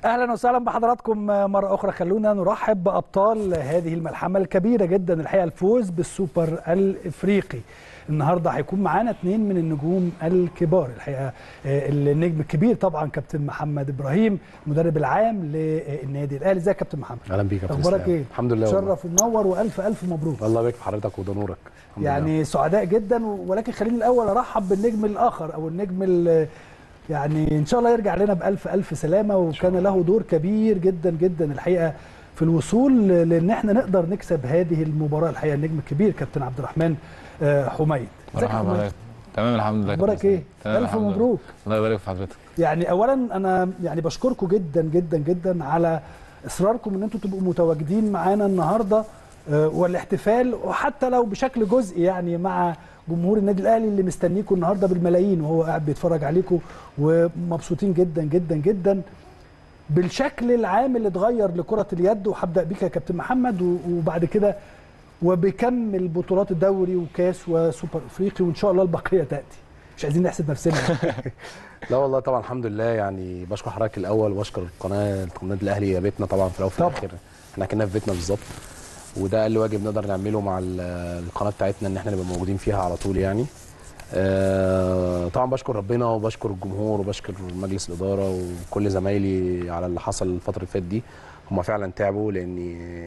اهلا وسهلا بحضراتكم مره اخرى خلونا نرحب بابطال هذه الملحمه الكبيره جدا الحقيقه الفوز بالسوبر الافريقي النهارده هيكون معانا اثنين من النجوم الكبار الحقيقه النجم الكبير طبعا كابتن محمد ابراهيم المدرب العام للنادي الاهلي ازيك يا كابتن محمد اهلا بيك يا اخبارك ايه الحمد لله والله. شرف ومنور والف الف مبروك الله يبارك في حضرتك وده نورك الحمد يعني سعداء جدا ولكن خليني الاول ارحب بالنجم الاخر او النجم ال- يعني ان شاء الله يرجع لنا بالف الف سلامه وكان له دور كبير جدا جدا الحقيقه في الوصول لان احنا نقدر نكسب هذه المباراه الحقيقه النجم الكبير كابتن عبد الرحمن آه، حميد ازيك يا مرحبا حميد؟ حضرتك تمام الحمد لله اخبارك كويس. ايه تمام الف الحمد لله. مبروك الله يبارك في حضرتك يعني اولا انا يعني بشكركم جدا جدا جدا على اصراركم ان انتم تبقوا متواجدين معانا النهارده آه، والاحتفال وحتى لو بشكل جزئي يعني مع جمهور النادي الاهلي اللي مستنيكم النهارده بالملايين وهو قاعد بيتفرج عليكم ومبسوطين جدا جدا جدا بالشكل العام اللي اتغير لكره اليد وهبدا بيك يا كابتن محمد و- وبعد كده وبكم بطولات الدوري وكاس وسوبر افريقي وان شاء الله البقيه تاتي مش عايزين نحسد نفسنا لا والله طبعا الحمد لله يعني بشكر حضرتك الاول وبشكر القناه النادي الاهلي يا بيتنا طبعا في الاول وفي طبعا. الاخر احنا كنا في بيتنا بالظبط وده اقل واجب نقدر نعمله مع ال- القناه بتاعتنا ان احنا نبقى موجودين فيها على طول يعني آه، طبعا بشكر ربنا وبشكر الجمهور وبشكر مجلس الاداره وكل زمايلي على اللي حصل الفتره اللي فاتت دي هم فعلا تعبوا لان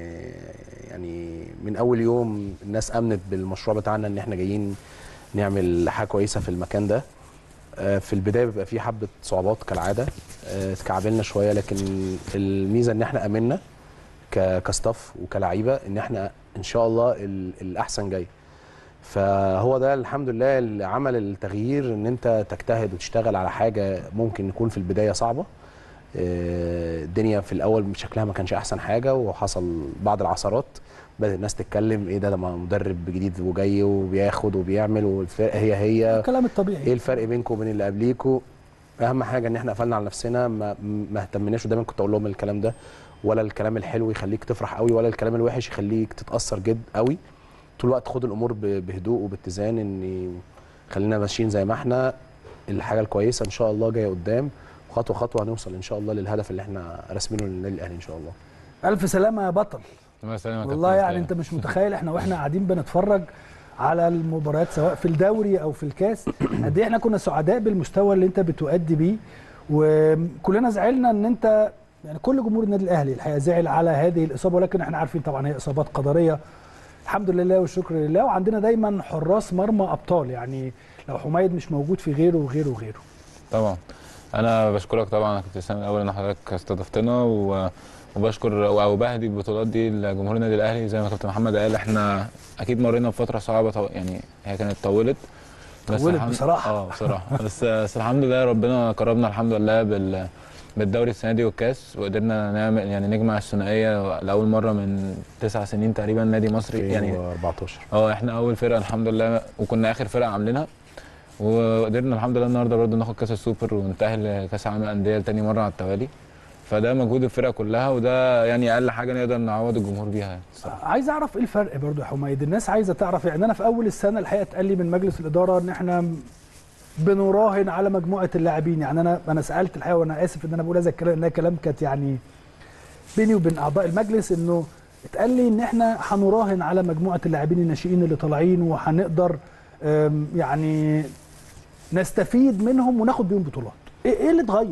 يعني من اول يوم الناس امنت بالمشروع بتاعنا ان احنا جايين نعمل حاجه كويسه في المكان ده آه، في البدايه بيبقى في حبه صعوبات كالعاده آه، اتكعبلنا شويه لكن الميزه ان احنا امنا ك- كستاف وكلعيبه ان احنا ان شاء الله ال- الاحسن جاي فهو ده الحمد لله اللي عمل التغيير ان انت تجتهد وتشتغل على حاجه ممكن يكون في البدايه صعبه آه، الدنيا في الاول شكلها ما كانش احسن حاجه وحصل بعض العثرات بدات الناس تتكلم ايه ده ده مدرب جديد وجاي وبياخد وبيعمل والفرقه هي هي الكلام ايه الطبيعي الفرق بينكم وبين اللي قبليكوا اهم حاجه ان احنا قفلنا على نفسنا ما, ما اهتمناش ودايما كنت اقول لهم الكلام ده ولا الكلام الحلو يخليك تفرح قوي ولا الكلام الوحش يخليك تتاثر جد قوي طول الوقت خد الامور ب- بهدوء وباتزان ان خلينا ماشيين زي ما احنا الحاجه الكويسه ان شاء الله جايه قدام خطوه خطوه هنوصل ان شاء الله للهدف اللي احنا راسمينه للنادي الاهلي ان شاء الله الف سلامه يا بطل الله يسلمك يا والله كابتن يعني سلام. انت مش متخيل احنا واحنا قاعدين بنتفرج على المباريات سواء في الدوري او في الكاس قد ايه احنا كنا سعداء بالمستوى اللي انت بتؤدي بيه وكلنا زعلنا ان انت يعني كل جمهور النادي الاهلي الحقيقه زعل على هذه الاصابه ولكن احنا عارفين طبعا هي اصابات قدريه الحمد لله والشكر لله وعندنا دايما حراس مرمى ابطال يعني لو حميد مش موجود في غيره وغيره وغيره طبعا انا بشكرك طبعا يا كابتن سامي الاول ان حضرتك استضفتنا و... وبشكر او بهدي البطولات دي لجمهور النادي الاهلي زي ما كابتن محمد قال احنا اكيد مرينا بفتره صعبه طو... يعني هي كانت طولت بس طولت الحمد- بصراحة. اه بصراحه بس بس الحمد لله ربنا كرمنا الحمد لله بال بالدوري السنه دي والكاس وقدرنا نعمل يعني نجمع الثنائيه لاول مره من تسع سنين تقريبا نادي مصري يعني 14 اه احنا اول فرقه الحمد لله وكنا اخر فرقه عاملينها وقدرنا الحمد لله النهارده برضه ناخد كاس السوبر ونتاهل لكاس العالم للانديه لتاني مره على التوالي فده مجهود الفرقه كلها وده يعني اقل حاجه نقدر نعوض الجمهور بيها يعني الصراحه عايز اعرف ايه الفرق برضو يا حميد الناس عايزه تعرف يعني انا في اول السنه الحقيقه اتقال لي من مجلس الاداره ان احنا بنراهن على مجموعه اللاعبين يعني انا انا سالت الحقيقه وانا اسف ان انا بقول هذا الكلام لان كلام كانت يعني بيني وبين اعضاء المجلس انه اتقال لي ان احنا هنراهن على مجموعه اللاعبين الناشئين اللي طالعين وهنقدر أم، يعني نستفيد منهم وناخد بيهم بطولات ايه إيه اللي اتغير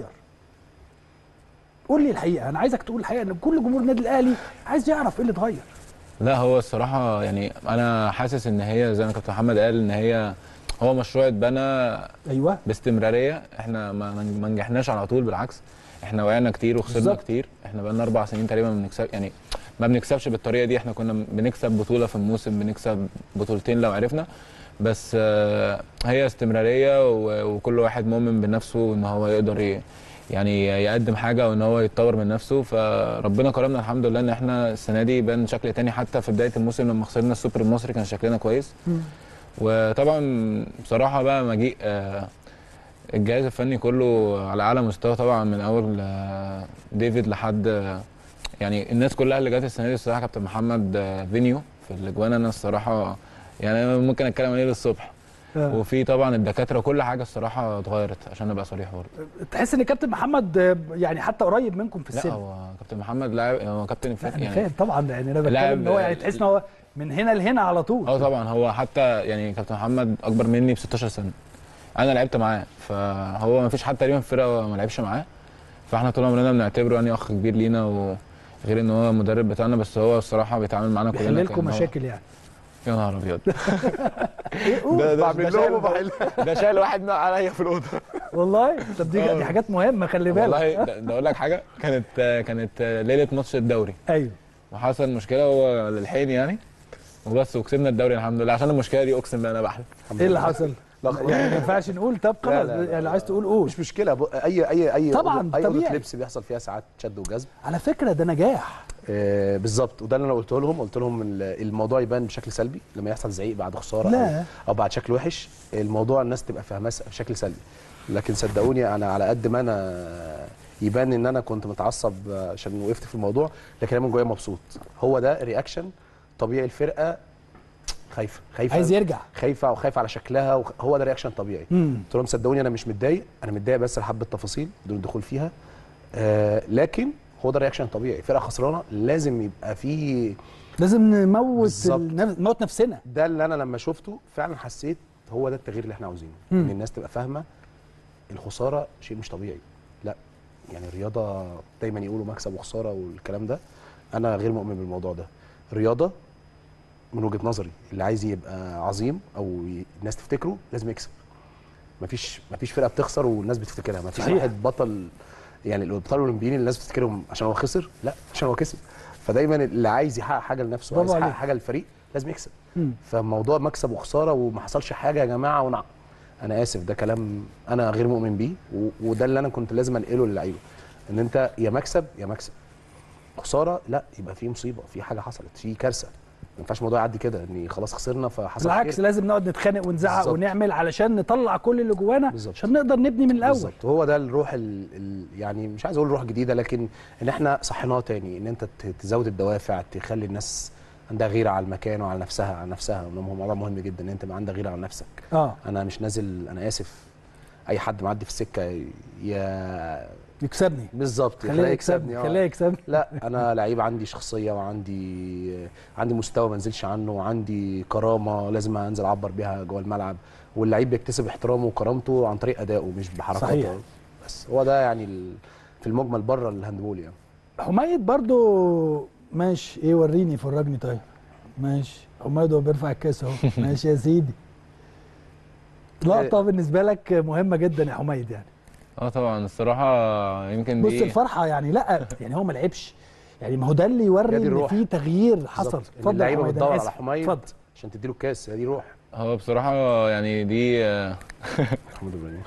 قول لي الحقيقه انا عايزك تقول الحقيقه ان كل جمهور النادي الاهلي عايز يعرف ايه اللي اتغير لا هو الصراحه يعني انا حاسس ان هي زي ما كابتن محمد قال ان هي هو مشروع اتبنى ايوه باستمراريه احنا ما ما نجحناش على طول بالعكس احنا وقعنا كتير وخسرنا بالظبط. كتير احنا بقالنا اربع سنين تقريبا ما بنكسب يعني ما بنكسبش بالطريقه دي احنا كنا بنكسب بطوله في الموسم بنكسب بطولتين لو عرفنا بس آه، هي استمراريه و- وكل واحد مؤمن بنفسه ان هو يقدر ي- يعني يقدم حاجه وان هو يتطور من نفسه فربنا كرمنا الحمد لله ان احنا السنه دي بان شكل تاني حتى في بدايه الموسم لما خسرنا السوبر المصري كان شكلنا كويس وطبعا بصراحه بقى مجيء آه، الجهاز الفني كله على اعلى مستوى طبعا من اول آه، ديفيد لحد آه، يعني الناس كلها اللي جت السنه دي الصراحه كابتن محمد آه، فينيو في الاجوان انا الصراحه يعني أنا ممكن اتكلم عليه للصبح آه. وفي طبعا الدكاتره كل حاجه الصراحه اتغيرت عشان ابقى صريح برضه تحس ان كابتن محمد آه، يعني حتى قريب منكم في لا السن هو كابتن محمد لاعب هو كابتن لا فات انا يعني فاهم طبعا يعني انا لاعب- بتكلم ان هو يعني تحس ان هو من هنا لهنا على طول اه طبعا هو حتى يعني كابتن محمد اكبر مني ب 16 سنه انا لعبت معاه فهو ما فيش حد تقريبا في الفرقه ما لعبش معاه فاحنا طول عمرنا بنعتبره يعني اخ كبير لينا وغير ان هو المدرب بتاعنا بس هو الصراحه بيتعامل معانا كلنا بيحل لكم كأن هو- مشاكل يعني يا نهار ابيض ايه قول ده بعمل ده لهم شايل- وبحل ده شايل واحد نق عليا في الاوضه والله طب دي آه. دي حاجات مهمه خلي بالك والله ده ده اقول لك حاجه كانت كانت ليله ماتش الدوري ايوه وحصل مشكله هو للحين يعني وبس وكسبنا الدوري الحمد لله عشان المشكله دي اقسم بالله انا بحلف الحمد ايه اللي لله. حصل؟ لا خلاص. يعني ما ينفعش نقول طب لا، خلاص لا، لا، يعني لا. عايز تقول قول مش مشكله ب- اي اي اي طبعاً، أوضة- اي اوضه طبيعي. لبس بيحصل فيها ساعات شد وجذب على فكره ده نجاح آه بالظبط وده اللي انا قلته لهم قلت لهم ال- الموضوع يبان بشكل سلبي لما يحصل زعيق بعد خساره لا. أو, او بعد شكل وحش الموضوع الناس تبقى فاهماه س- بشكل سلبي لكن صدقوني انا على قد ما انا يبان ان انا كنت متعصب عشان وقفت في الموضوع لكن انا من جوايا مبسوط هو ده رياكشن طبيعي الفرقه خايفه خايفه عايز يرجع خايفه وخايفه على شكلها وخ- هو ده رياكشن طبيعي امم قلت لهم صدقوني انا مش متضايق انا متضايق بس لحبه تفاصيل بدون الدخول فيها آه لكن هو ده رياكشن طبيعي فرقه خسرانه لازم يبقى فيه لازم نموت بالظبط. النف... نموت نفسنا ده اللي انا لما شفته فعلا حسيت هو ده التغيير اللي احنا عاوزينه مم. ان الناس تبقى فاهمه الخساره شيء مش طبيعي لا يعني الرياضه دايما يقولوا مكسب وخساره والكلام ده انا غير مؤمن بالموضوع ده الرياضه من وجهه نظري اللي عايز يبقى عظيم او ي- الناس تفتكره لازم يكسب مفيش مفيش فرقه بتخسر والناس بتفتكرها مفيش صحيح. واحد بطل يعني الابطال الاولمبيين اللي الناس بتفتكرهم عشان هو خسر لا عشان هو كسب فدايما اللي عايز يحقق حاجه لنفسه برافو عايز يحقق عليك. حاجه للفريق لازم يكسب مم. فموضوع مكسب وخساره وما حصلش حاجه يا جماعه ونع... انا اسف ده كلام انا غير مؤمن بيه و... وده اللي انا كنت لازم انقله للعيبه ان انت يا مكسب يا مكسب خساره لا يبقى في مصيبه في حاجه حصلت في كارثه ما ينفعش الموضوع يعدي كده ان خلاص خسرنا فحصل بالعكس خير. لازم نقعد نتخانق ونزعق بالظبط. ونعمل علشان نطلع كل اللي جوانا بالظبط. عشان نقدر نبني من الاول بالظبط هو ده الروح ال... ال... يعني مش عايز اقول روح جديده لكن ان احنا صحيناه تاني ان انت ت- تزود الدوافع تخلي الناس عندها غيره على المكان وعلى نفسها على نفسها وده موضوع مهم جدا ان انت يبقى عندك غيره على نفسك اه انا مش نازل انا اسف اي حد معدي في السكه يا يكسبني بالظبط خليه خليه يكسبني يكسبني خليه آه. يكسبني لا انا لعيب عندي شخصيه وعندي عندي مستوى ما انزلش عنه وعندي كرامه لازم انزل اعبر بيها جوه الملعب واللعيب بيكتسب احترامه وكرامته عن طريق ادائه مش بحركاته صحيح. بس هو ده يعني ال- في المجمل بره الهاندبول يعني حميد برضو ماشي ايه وريني فرجني طيب ماشي حميد هو بيرفع الكاس اهو ماشي يا سيدي لقطه بالنسبه لك مهمه جدا يا حميد يعني اه طبعا الصراحه يمكن بص دي الفرحه يعني لا يعني هو ما لعبش يعني ما هو ده اللي يوري هي دي ان الروح. في تغيير حصل بالظبط. إن اتفضل يا اللعيبه حميد، بتدور أنا على آسف. حميد اتفضل عشان تديله الكاس هي دي روح هو بصراحه يعني دي محمود ابراهيم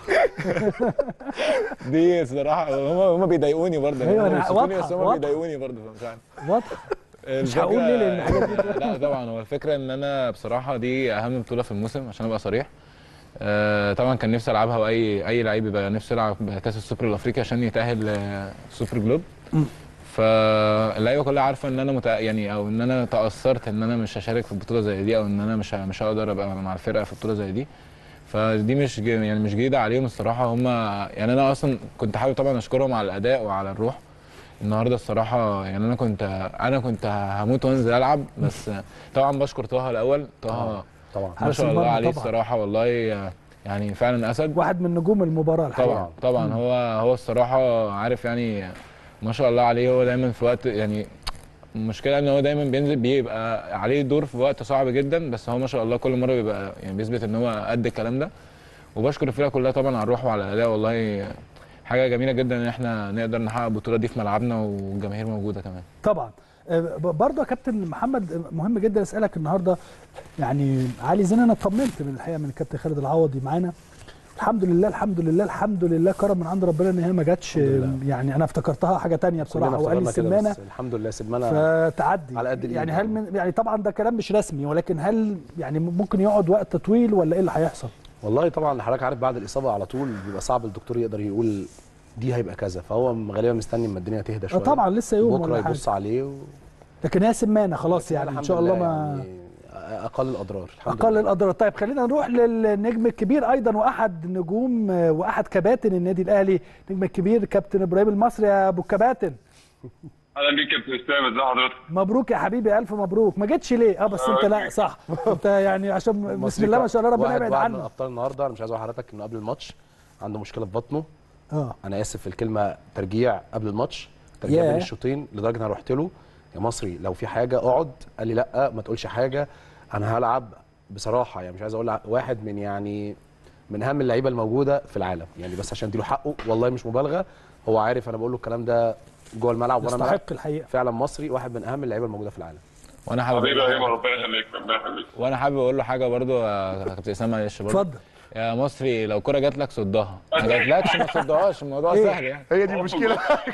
دي الصراحه هم هم بيضايقوني برضه أيوة، هم أنا بيبسطوني واضحة، بس هم واضحة. بيضايقوني برضه فمش عارف واضح مش الفكرة- هقول ليه لأن الحاجات دي لا طبعا هو الفكره ان انا بصراحه دي اهم بطوله في الموسم عشان ابقى صريح آه، طبعا كان نفسي العبها واي اي لعيب يبقى نفسه يلعب كاس السوبر الافريقي عشان يتاهل لسوبر جلوب مم. فاللعيبه كلها عارفه ان انا متأ... يعني او ان انا تاثرت ان انا مش هشارك في البطوله زي دي او ان انا مش ه- مش هقدر ابقى مع الفرقه في بطوله زي دي فدي مش جي- يعني مش جديده عليهم الصراحه هم يعني انا اصلا كنت حابب طبعا اشكرهم على الاداء وعلى الروح النهارده الصراحه يعني انا كنت انا كنت هموت وانزل العب بس طبعا بشكر طه الاول طه آه. طبعا ما حارس شاء الله المرمى عليه طبعاً. الصراحه والله يعني فعلا اسد واحد من نجوم المباراه الحقيقه طبعا طبعا هو هو الصراحه عارف يعني ما شاء الله عليه هو دايما في وقت يعني المشكله ان هو دايما بينزل بيبقى عليه دور في وقت صعب جدا بس هو ما شاء الله كل مره بيبقى يعني بيثبت ان هو قد الكلام ده وبشكر الفرقه كلها طبعا على الروح وعلى الاداء والله حاجه جميله جدا ان احنا نقدر نحقق البطوله دي في ملعبنا والجماهير موجوده كمان طبعا آه، ب- برضه يا كابتن محمد آه، مهم جدا اسالك النهارده يعني علي زين انا اطمنت من الحقيقه من الكابتن خالد العوضي معانا الحمد لله الحمد لله الحمد لله كرم من عند ربنا ان هي ما جاتش الحمد لله. يعني انا افتكرتها حاجه تانية بصراحه كلنا وقال لي افتكرنا كده السمانه بس الحمد لله سيبنا فتعدي على قد الإيد يعني يعني. هل من يعني طبعا ده كلام مش رسمي ولكن هل يعني ممكن يقعد وقت طويل ولا ايه اللي هيحصل؟ والله طبعا حضرتك عارف بعد الاصابه على طول بيبقى صعب الدكتور يقدر يقول دي هيبقى كذا فهو غالبا مستني اما الدنيا تهدى آه شويه طبعا لسه يوم بكره ولا حاجه يبص عليه و... لكن هي سمانه خلاص لكن يعني ان الحمد شاء الله لله ما يعني اقل الاضرار الحمد اقل لله. الاضرار طيب خلينا نروح للنجم الكبير ايضا واحد نجوم آه، واحد كباتن النادي الاهلي النجم الكبير كابتن ابراهيم المصري يا ابو الكباتن اهلا بيك يا كابتن اسلام ازي حضرتك؟ مبروك يا حبيبي الف مبروك ما جيتش ليه اه بس انت لا صح انت يعني عشان بسم المصري الله ما شاء الله ربنا واحد- يبعد واحد من عنه ابطال النهارده انا مش عايز اقول لحضرتك انه قبل الماتش عنده مشكله في بطنه اه انا اسف في الكلمه ترجيع قبل الماتش ترجيع ياه. بين الشوطين لدرجه ان انا رحت له يا مصري لو في حاجه اقعد قال لي لا ما تقولش حاجه انا هلعب بصراحه يعني مش عايز اقول واحد من يعني من اهم اللعيبه الموجوده في العالم يعني بس عشان اديله حقه والله مش مبالغه هو عارف انا بقول له الكلام ده جوه الملعب وانا يستحق الحقيقه فعلا مصري واحد من اهم اللعيبه الموجوده في العالم وانا حابب حبيبي أقول يا له هيما حاجة- ربنا يخليك ربنا يخليك وانا حابب اقول له حاجه برضو يا كابتن اسامه معلش برضو اتفضل يا مصري لو كره جات لك صدها ما جاتلكش ما تصدهاش الموضوع إيه؟ سهل يعني هي دي المشكله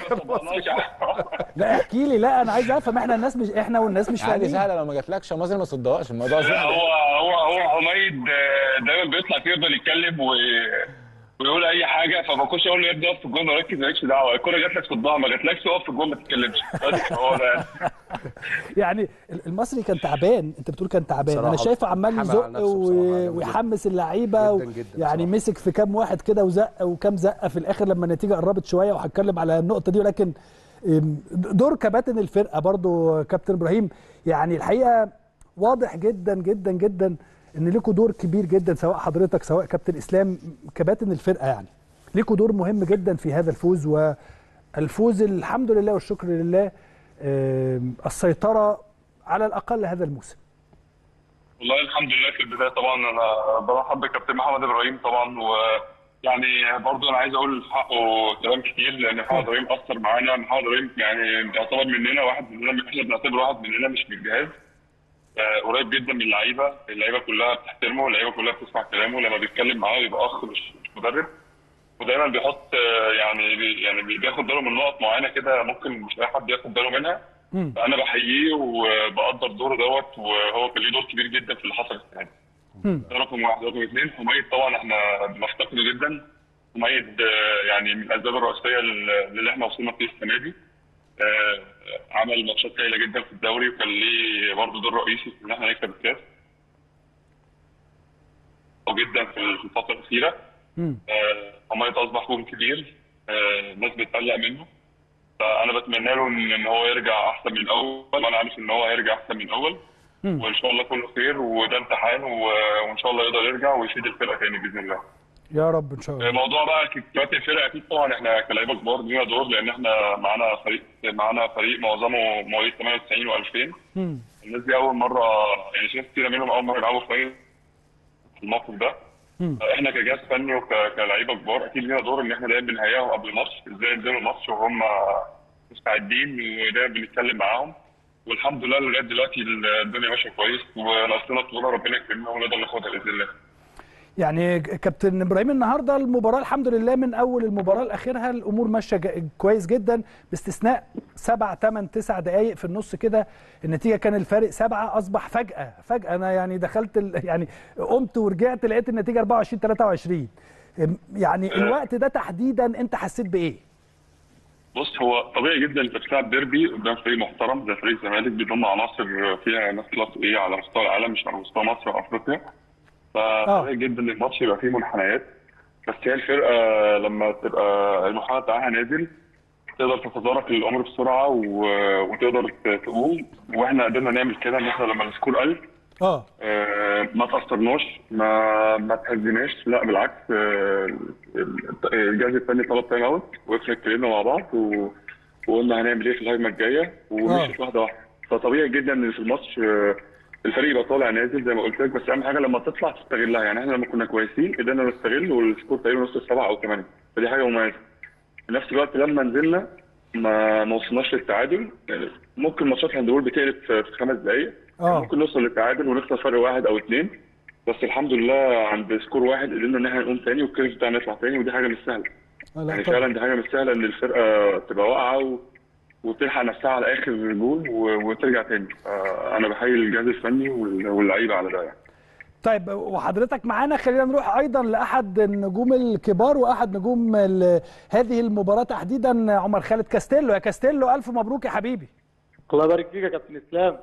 لا احكي لي لا انا عايز افهم احنا الناس مش احنا والناس مش عادي فاهمين سهله لو ما جاتلكش يا مصري ما تصدهاش الموضوع لا سهل هو هو هو حميد آه، دايما بيطلع كده يفضل يتكلم و... ويقول اي حاجه فبخش اقول له يا ابني اقف في الجون وركز مالكش دعوه الكوره جات لك صدها ما جاتلكش اقف في الجون ما تتكلمش بس هو ده يعني. يعني المصري كان تعبان انت بتقول كان تعبان انا بصراحة شايفه عمال حمل يزق على نفسه و... بصراحة جامد ويحمس اللعيبه و... جداً جداً يعني بصراحة. مسك في كام واحد كده وزق وكام زقه في الاخر لما النتيجه قربت شويه وهتكلم على النقطه دي ولكن ام، دور كباتن الفرقه برضو كابتن ابراهيم يعني الحقيقه واضح جدا جدا جدا ان ليكوا دور كبير جدا سواء حضرتك سواء كابتن اسلام كباتن الفرقه يعني ليكوا دور مهم جدا في هذا الفوز والفوز الحمد لله والشكر لله ام، السيطره على الاقل هذا الموسم والله الحمد لله في البدايه طبعا انا برحب بكابتن محمد ابراهيم طبعا ويعني برضه انا عايز اقول في حقه كلام كتير لان محمد ابراهيم اثر معانا محمد ابراهيم يعني بيعتبر مننا واحد مننا احنا بنعتبره واحد مننا مش من الجهاز آه، قريب جدا من اللعيبه اللعيبه كلها بتحترمه اللعيبه كلها بتسمع كلامه لما بيتكلم معاه يبقى اخ مش مش مدرب ودايما بيحط آه، يعني بي- يعني بياخد باله من نقط معينه كده ممكن مش اي حد ياخد باله منها مم. فانا بحييه وبقدر دوره دوت وهو كان ليه دور كبير جدا في اللي حصل السنه دي. مم. ده رقم واحد رقم اثنين حميد طبعا احنا بنفتقده جدا حميد آه، يعني من الاسباب الرئيسيه لل- اللي احنا وصلنا فيه السنه دي آه، عمل ماتشات هايله جدا في الدوري وكان ليه برضه دور رئيسي في ان احنا نكسب الكاس وجدا في الفتره الاخيره مم. آه، حميد اصبح نجم كبير آه، الناس بتقلق منه فانا بتمنى له ان إن هو يرجع احسن من الاول وانا عارف ان هو هيرجع احسن من الاول مم. وان شاء الله كله خير وده امتحان و- وان شاء الله يقدر يرجع ويفيد الفرقه تاني باذن الله. يا رب ان شاء الله موضوع بقى كباتن الفرقه اكيد طبعا احنا كلاعيبه كبار لينا دور لان احنا معانا فريق معانا فريق معظمه مواليد 98 و2000 مم. الناس دي اول مره يعني شايف كتير منهم اول مره يلعبوا في في الموقف ده مم. احنا كجهاز فني وكلاعيبه كبار اكيد لينا دور ان احنا دايما بنهيئهم قبل الماتش ازاي ينزلوا الماتش وهم مستعدين ودايما بنتكلم معاهم والحمد لله لغايه دلوقتي الدنيا ماشيه كويس وناقصنا بطوله ربنا يكرمنا ونقدر ناخدها باذن الله. يعني كابتن ابراهيم النهارده المباراه الحمد لله من اول المباراه لاخرها الامور ماشيه جا- كويس جدا باستثناء سبع ثمان تسع دقائق في النص كده النتيجه كان الفارق سبعه اصبح فجاه فجاه انا يعني دخلت ال... يعني قمت ورجعت لقيت النتيجه 24 23 يعني الوقت ده تحديدا انت حسيت بايه؟ بص هو طبيعي جدا انت بتلعب ديربي قدام فريق محترم زي فريق الزمالك بيضم عناصر فيها ناس كلاس ايه على مستوى العالم مش على مستوى مصر وافريقيا فطبيعي جدا ان الماتش يبقى فيه منحنيات بس هي الفرقه لما تبقى المنحنى بتاعها نازل تقدر تتدارك الامر بسرعه و- وتقدر ت- تقوم واحنا قدرنا نعمل كده ان احنا لما السكور قل اه آه، ما تأثرناش ما ما تهزناش لا بالعكس آه، الجهاز الفني طلب تايم اوت واحنا اتكلمنا مع بعض و- وقلنا هنعمل ايه في الهجمه الجايه ومشيت واحده واحده فطبيعي جدا ان في الماتش آه، الفريق يبقى طالع نازل زي ما قلت لك بس اهم حاجه لما تطلع تستغلها يعني احنا لما كنا كويسين قدرنا نستغل والسكور تقريبا نص السبعه او ثمانيه فدي حاجه مميزه في نفس الوقت لما نزلنا ما ما وصلناش للتعادل يعني ممكن ماتشات الهاندبول بتقلب في في خمس دقائق اه ممكن نوصل للتعادل ونخسر فرق واحد او اثنين بس الحمد لله عند سكور واحد قدرنا ان احنا نقوم تاني والكيرف بتاعنا يطلع تاني ودي حاجه مش سهله آه، لا يعني طبعا. فعلا دي حاجه مش سهله ان الفرقه تبقى واقعه و... وتلحق نفسها على اخر جول و... وترجع تاني آه، انا بحيي الجهاز الفني وال- واللعيبه على ده يعني طيب وحضرتك معانا خلينا نروح ايضا لاحد النجوم الكبار واحد نجوم ال- هذه المباراه تحديدا عمر خالد كاستيلو يا كاستيلو الف مبروك يا حبيبي الله يبارك فيك يا كابتن اسلام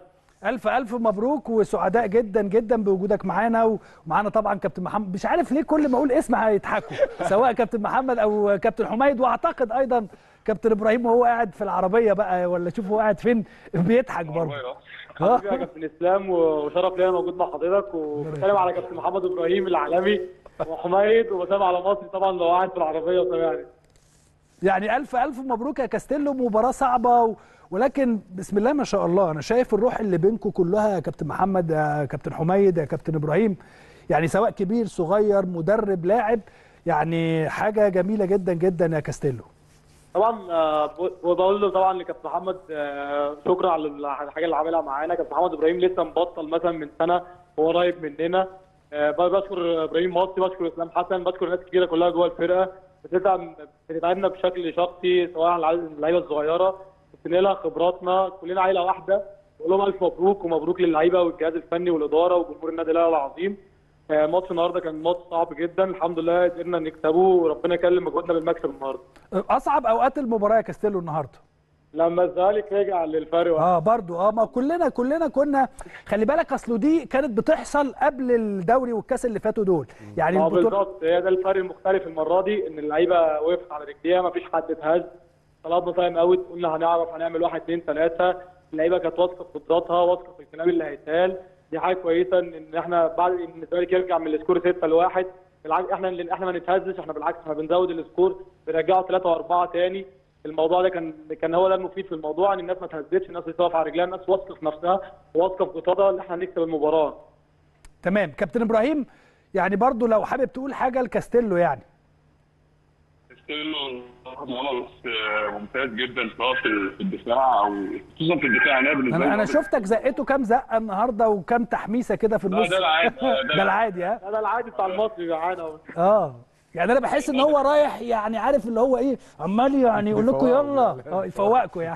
الف الف مبروك وسعداء جدا جدا بوجودك معانا ومعانا طبعا كابتن محمد مش عارف ليه كل ما اقول اسم هيضحكوا سواء كابتن محمد او كابتن حميد واعتقد ايضا كابتن ابراهيم وهو قاعد في العربيه بقى ولا شوف هو قاعد فين بيضحك برضه حبيبي يا كابتن اسلام وشرف ليا موجود مع حضرتك وبتكلم على كابتن محمد ابراهيم العالمي وحميد وبسام على مصري طبعا لو قاعد في العربيه وسامعني يعني الف الف مبروك يا كاستيلو مباراه صعبه و... ولكن بسم الله ما شاء الله انا شايف الروح اللي بينكم كلها يا كابتن محمد يا كابتن حميد يا كابتن ابراهيم يعني سواء كبير صغير مدرب لاعب يعني حاجه جميله جدا جدا يا كاستيلو طبعا آه، وبقول له طبعا لكابتن محمد آه، شكرا على الحاجه اللي عاملها معانا كابتن محمد ابراهيم لسه مبطل مثلا من سنه وهو قريب مننا آه، بشكر ابراهيم مصري بشكر اسلام حسن بشكر ناس كتيره كلها جوه الفرقه بتدعم بتدعمنا بشكل شخصي سواء على اللعيبه الصغيره بتنقلها خبراتنا كلنا عيله واحده بقول لهم الف مبروك ومبروك للعيبه والجهاز الفني والاداره وجمهور النادي الاهلي العظيم آه، ماتش النهارده كان ماتش صعب جدا الحمد لله قدرنا نكسبه وربنا يكلم مجهودنا بالمكسب النهارده اصعب اوقات المباراه يا كاستيلو النهارده لما الزمالك رجع للفرق اه برضو اه ما كلنا كلنا كنا خلي بالك اصله دي كانت بتحصل قبل الدوري والكاس اللي فاتوا دول يعني اه البطولة- بالظبط هي ده الفرق المختلف المره دي ان اللعيبه وقفت على رجليها ما فيش حد اتهز طلبنا تايم اوت قلنا هنعرف هنعمل واحد اثنين ثلاثه اللعيبه كانت واثقه في قدراتها واثقه في الكلام اللي هيتقال دي حاجه كويسه ان إن احنا بعد ان الزمالك يرجع من السكور 6 لواحد بالعكس احنا اللي احنا ما نتهزش احنا بالعكس احنا بنزود السكور بنرجعه 3 واربعه تاني الموضوع ده كان كان هو ده المفيد في الموضوع ان الناس ما تهزتش الناس تقف على رجلها الناس واثقه في نفسها واثقه في قدراتها ان احنا نكسب المباراه تمام كابتن ابراهيم يعني برضو لو حابب تقول حاجه لكاستيلو يعني ستيلو خلاص ممتاز جدا سواء في في الدفاع او خصوصا في الدفاع انا بالنسبه انا لي انا شفتك زقته كام زقه النهارده وكام تحميسه كده في النص ده العادي، آه، ده ده العادي ها ده العادي بتاع المصري معانا اه يعني انا بحس ان هو رايح يعني عارف اللي هو ايه عمال يعني يقول لكم يلا اه يفوقكم يعني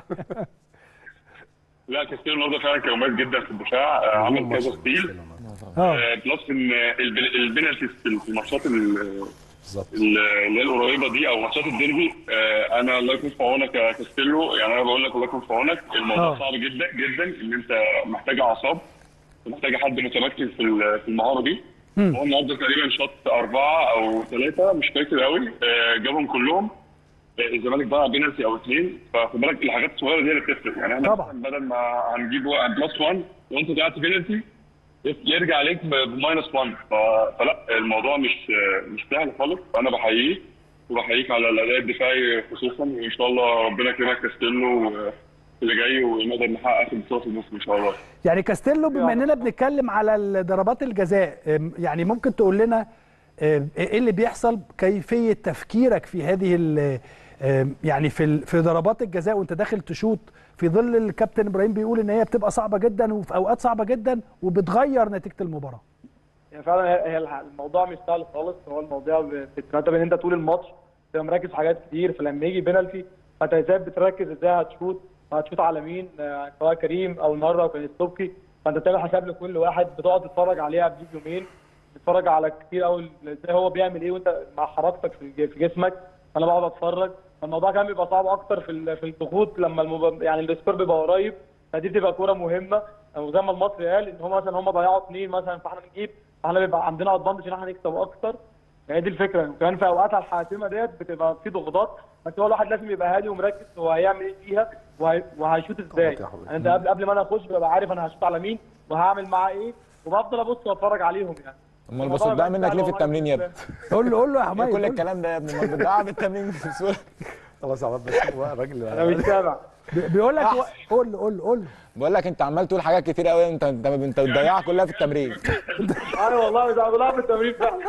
لا كريستيانو النهارده فعلا كان مميز جدا في الدفاع آه، عمل كذا ستيل اه آه، بلس ان البن- البنالتيز في في الماتشات ال- بالظبط ال- اللي هي القريبه دي او ماتشات الديربي آه، انا الله يكون في عونك يا كاستيلو يعني انا بقول لك الله يكون في عونك الموضوع آه. صعب جدا جدا ان انت محتاج اعصاب ومحتاج حد متمكن في ال- في المهاره دي هو النهارده تقريبا شاط اربعه او ثلاثه مش فاكر قوي آه، جابهم كلهم آه، الزمالك ضيع بينالتي او اثنين فخد بالك الحاجات الصغيره دي اللي بتفرق يعني احنا طبعا. مثلا بدل ما هنجيب بلس 1 وانت ضيعت بينالتي يرجع عليك بماينس 1 ف- فلا الموضوع مش مش سهل خالص فانا بحييه وبحييك على الاداء الدفاعي خصوصا وان شاء الله ربنا يكرمك كاستيلو اللي جاي ونقدر نحقق اخر بطوله في مصر ان شاء الله يعني كاستيلو بما اننا بنتكلم على ضربات الجزاء أم، يعني ممكن تقول لنا أم، ايه اللي بيحصل كيفيه تفكيرك في هذه ال- أم، يعني في ال- في ضربات الجزاء وانت داخل تشوط في ظل الكابتن ابراهيم بيقول ان هي بتبقى صعبه جدا وفي اوقات صعبه جدا وبتغير نتيجه المباراه يعني فعلا هي هي الح- الموضوع مش سهل خالص هو الموضوع بتترتب ان انت طول الماتش تبقى مركز في حاجات كتير فلما يجي بينالتي فانت ازاي بتركز ازاي هتشوط هتشوط على مين آه، سواء كريم او النهارده او كان السبكي فانت بتعمل حساب لكل واحد بتقعد تتفرج عليه قبل يومين بتتفرج على كتير قوي ازاي هو بيعمل ايه وانت مع حركتك في الج- في جسمك انا بقعد اتفرج فالموضوع كان بيبقى صعب اكتر في ال- في الضغوط لما المب... يعني السكور بيبقى قريب فدي بتبقى كوره مهمه وزي ما المصري قال ان هم مثلا هم ضيعوا اثنين مثلا فاحنا نجيب فاحنا بيبقى عندنا ادفانتج ان احنا نكسب اكتر هي دي الفكره وكمان في اوقاتها الحاسمه ديت بتبقى في ضغوطات بس هو الواحد لازم يبقى هادي ومركز هو هيعمل ايه فيها وهي... وهيشوط ازاي يا حبيبي. يعني انت قبل قبل ما انا اخش ببقى عارف انا هشوط على مين وهعمل معاه ايه وبفضل ابص واتفرج عليهم يعني امال بصدق منك ليه في التمرين يا ابني؟ قول له قول له يا حمايد كل قول له. الكلام ده يا ابني امال بتضيع بالتمرين بسهوله خلاص يا عماد بس هو الراجل انا مش سامع بي- بيقول لك قول له قول له قول له بقول لك انت عمال تقول حاجات كتير قوي انت انت انت بتضيعها كلها في التمرين انا والله مش بلعب في التمرين فعلا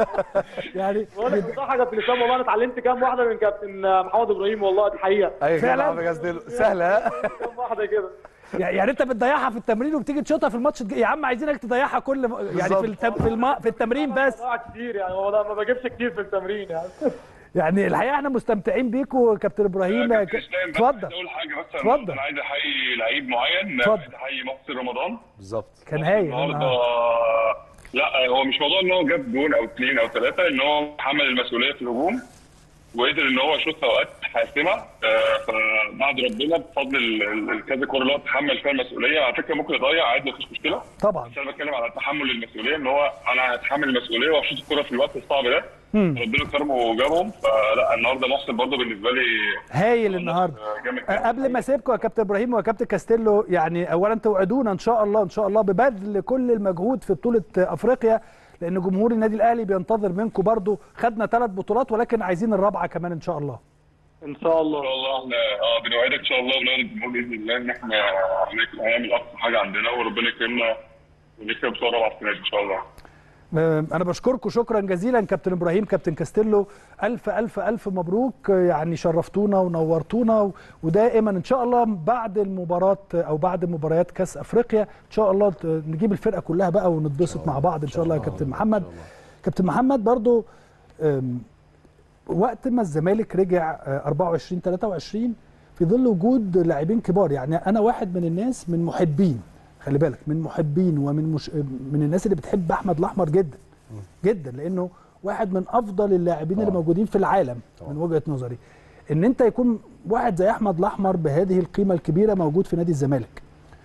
يعني بقول لك بصراحه كابتن اسلام والله انا اتعلمت كام واحده من كابتن محمد ابراهيم والله دي حقيقه ايوه فعلاً؟ فعلا قصدي سهله ها كام واحده كده يعني انت بتضيعها في التمرين وبتيجي تشوطها في الماتش الج- يا عم عايزينك تضيعها كل م- يعني في التم... في, الم... في التمرين بس بضيع كتير يعني والله ما بجيبش كتير في التمرين يعني يعني الحقيقه احنا مستمتعين بيكوا كابتن ابراهيم كابتن ك- اسلام، بس اتفضل عايز اقول حاجه بس اتفضل. انا عايز احيي لعيب معين اتفضل. عايز احيي محسن رمضان بالظبط كان هايل النهارده آه. لا هو مش موضوع ان هو جاب جون او اثنين او ثلاثه ان هو حمل المسؤوليه في الهجوم وقدر ان هو يشوط اوقات حاسمه آه، فبعد ربنا بفضل ال- ال- الكذا كوره اللي هو تحمل فيها المسؤوليه على فكره ممكن يضيع عادي مفيش مشكله طبعا بس انا بتكلم على تحمل المسؤوليه ان هو انا هتحمل المسؤوليه واشوط الكوره في الوقت الصعب ده ربنا كرمه وجابهم فلا النهارده محسن برضه بالنسبه لي هايل النهارده آه، جامد أه، قبل ما اسيبكم يا كابتن ابراهيم وكابتن كاستيلو يعني اولا توعدونا ان شاء الله ان شاء الله ببذل كل المجهود في بطوله افريقيا لان جمهور النادي الاهلي بينتظر منكم برضو خدنا ثلاث بطولات ولكن عايزين الرابعه كمان ان شاء الله ان شاء الله ان شاء الله احنا اه بنوعدك ان شاء الله ونوعد الجمهور باذن الله ان احنا هنعمل- هنعمل اقصى حاجه عندنا وربنا يكرمنا ونكسب بطوله رابعه السنه دي ان شاء الله أه، انا بشكركم شكرا جزيلا كابتن ابراهيم كابتن كاستيلو الف الف الف مبروك أه، يعني شرفتونا ونورتونا و- ودائما ان شاء الله بعد المباراه او بعد مباريات كاس افريقيا ان شاء الله ت- نجيب الفرقه كلها بقى ونتبسط مع بعض ان شاء الله يا كابتن محمد كابتن محمد برضو أم، وقت ما الزمالك رجع آه، 24 23 في ظل وجود لاعبين كبار يعني انا واحد من الناس من محبين خلي بالك من محبين ومن مش من الناس اللي بتحب احمد الاحمر جدا جدا لانه واحد من افضل اللاعبين اللي طبعا. موجودين في العالم طبعا. من وجهه نظري ان انت يكون واحد زي احمد الاحمر بهذه القيمه الكبيره موجود في نادي الزمالك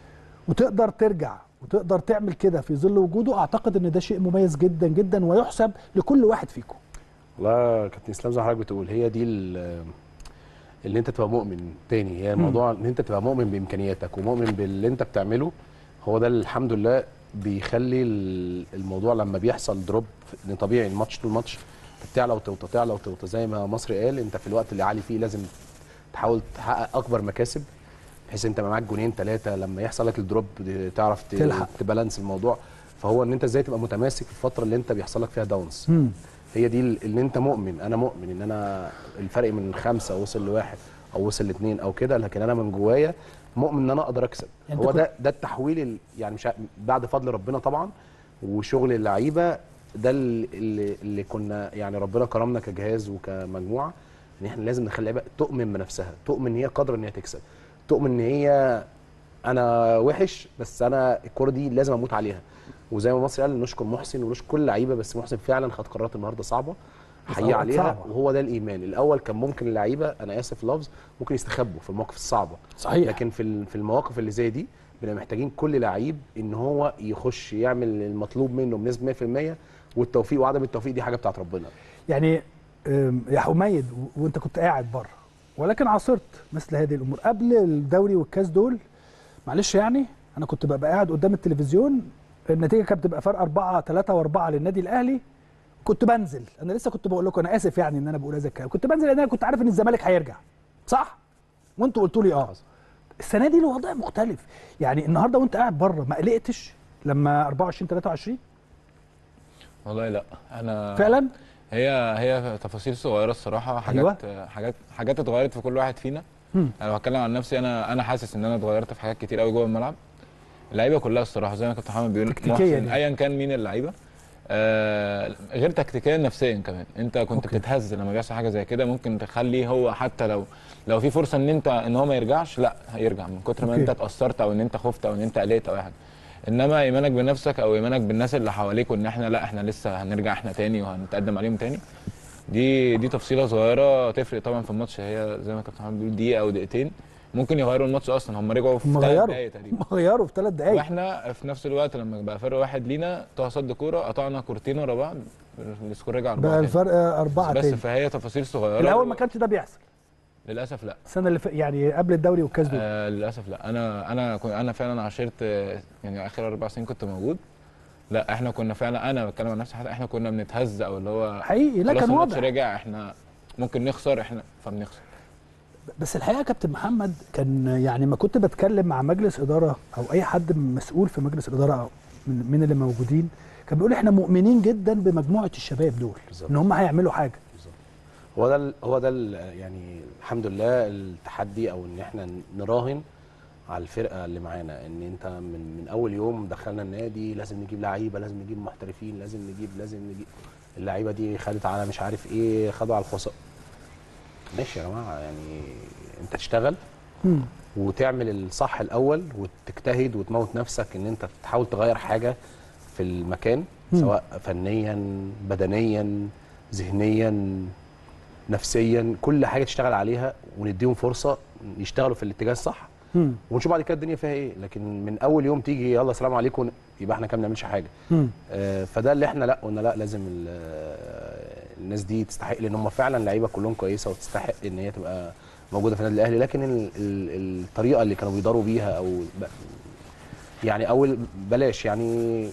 وتقدر ترجع وتقدر تعمل كده في ظل وجوده اعتقد ان ده شيء مميز جدا جدا ويحسب لكل واحد فيكم والله كابتن اسلام زي ما حضرتك بتقول هي دي ال- اللي انت تبقى مؤمن تاني هي الموضوع ان انت تبقى مؤمن بامكانياتك ومؤمن باللي انت بتعمله هو ده اللي الحمد لله بيخلي ال- الموضوع لما بيحصل دروب لان طبيعي الماتش طول ماتش بتعلى وتوطى تعلى وتوطى زي ما مصر قال انت في الوقت اللي عالي فيه لازم تحاول تحقق اكبر مكاسب بحيث انت معاك جونين ثلاثه لما يحصل لك الدروب تعرف ت- تلحق. تبالانس الموضوع فهو ان انت ازاي تبقى متماسك في الفتره اللي انت بيحصل لك فيها داونز مم. هي دي ال- اللي انت مؤمن انا مؤمن ان انا الفرق من خمسه وصل لواحد او وصل لاثنين او كده لكن انا من جوايا مؤمن ان انا اقدر اكسب يعني هو انت ده ده التحويل ال- يعني مش ع- بعد فضل ربنا طبعا وشغل اللعيبه ده ال- اللي, اللي كنا يعني ربنا كرمنا كجهاز وكمجموعه ان احنا لازم نخلي اللعيبه تؤمن بنفسها تؤمن ان هي قادره ان هي تكسب تؤمن ان هي انا وحش بس انا الكوره دي لازم اموت عليها وزي ما مصر قال نشكر محسن ونشكر كل اللعيبه بس محسن فعلا خد قرارات النهارده صعبه حقيقي أوقات عليها صعبة. وهو ده الايمان الاول كان ممكن اللعيبه انا اسف في اللفظ ممكن يستخبوا في المواقف الصعبه صحيح. لكن في ال- في المواقف اللي زي دي بنبقى محتاجين كل لعيب ان هو يخش يعمل المطلوب منه بنسبه 100% والتوفيق وعدم التوفيق دي حاجه بتاعت ربنا يعني أم، يا حميد و- وانت كنت قاعد بره ولكن عاصرت مثل هذه الامور قبل الدوري والكاس دول معلش يعني انا كنت ببقى قاعد قدام التلفزيون النتيجه كانت بتبقى فرق 4 3 و4 للنادي الاهلي كنت بنزل انا لسه كنت بقول لكم انا اسف يعني ان انا بقول هذا الكلام كنت بنزل لان انا كنت عارف ان الزمالك هيرجع صح وانتوا قلتوا لي اه السنه دي الوضع مختلف يعني النهارده وانت قاعد بره ما قلقتش لما 24 23 والله لا انا فعلا هي هي تفاصيل صغيره الصراحه حاجات حاجات حاجات اتغيرت في كل واحد فينا مم. انا لو هتكلم عن نفسي انا انا حاسس ان انا اتغيرت في حاجات كتير قوي جوه الملعب اللعيبه كلها الصراحه زي ما كابتن محمد بيقول تكتيكيا محسن يعني. ايا كان مين اللعيبه آه غير تكتيكيا نفسيا كمان انت كنت أوكي. بتتهز لما بيحصل حاجه زي كده ممكن تخليه هو حتى لو لو في فرصه ان انت ان هو ما يرجعش لا هيرجع من كتر ما أوكي. انت اتاثرت او ان انت خفت او ان انت قلقت او اي حاجه انما ايمانك بنفسك او ايمانك بالناس اللي حواليك وان احنا لا احنا لسه هنرجع احنا تاني وهنتقدم عليهم تاني دي دي تفصيله صغيره تفرق طبعا في الماتش هي زي ما كابتن محمد بيقول دقيقه او دقيقتين ممكن يغيروا الماتش اصلا هم رجعوا في هم ثلاث غيروا دقايق تقريبا هم غيروا في ثلاث دقايق واحنا في نفس الوقت لما بقى فرق واحد لينا طه صد كوره قطعنا كورتين ورا بعض السكور رجع بقى اربعه تاني. الفرق أربعة بس تاني فهي تفاصيل صغيره الأول ما كانش ده بيحصل للاسف لا السنة اللي ف... يعني قبل الدوري والكاس دول آه للاسف لا انا انا كنت انا فعلا عاشرت آه، يعني اخر اربع سنين كنت موجود لا احنا كنا فعلا انا بتكلم عن نفسي حتى احنا كنا بنتهز او اللي هو حقيقي لا خلاص كان الماتش واضح رجع احنا ممكن نخسر احنا فبنخسر بس الحقيقة يا كابتن محمد كان يعني ما كنت بتكلم مع مجلس إدارة أو أي حد مسؤول في مجلس إدارة أو من, من اللي موجودين كان بيقول احنا مؤمنين جدا بمجموعة الشباب دول بالظبط. إن هم هيعملوا حاجة هو ده ال- هو ده ال- يعني الحمد لله التحدي او ان احنا نراهن على الفرقه اللي معانا ان انت من من اول يوم دخلنا النادي لازم نجيب لعيبه لازم نجيب محترفين لازم نجيب لازم نجيب اللعيبه دي خدت على مش عارف ايه خدوا على الخصائص ماشي يا جماعه يعني انت تشتغل مم. وتعمل الصح الاول وتجتهد وتموت نفسك ان انت تحاول تغير حاجه في المكان مم. سواء فنيا بدنيا ذهنيا نفسيا كل حاجه تشتغل عليها ونديهم فرصه يشتغلوا في الاتجاه الصح مم. ونشوف بعد كده الدنيا فيها ايه لكن من اول يوم تيجي يلا سلام عليكم يبقى احنا كده ما بنعملش حاجه مم. آه، فده اللي احنا لا قلنا لا لازم ال- آه، الناس دي تستحق لان هم فعلا لعيبه كلهم كويسه وتستحق ان هي تبقى موجوده في النادي الاهلي لكن ال ال الطريقه اللي كانوا بيداروا بيها او ب- يعني اول بلاش يعني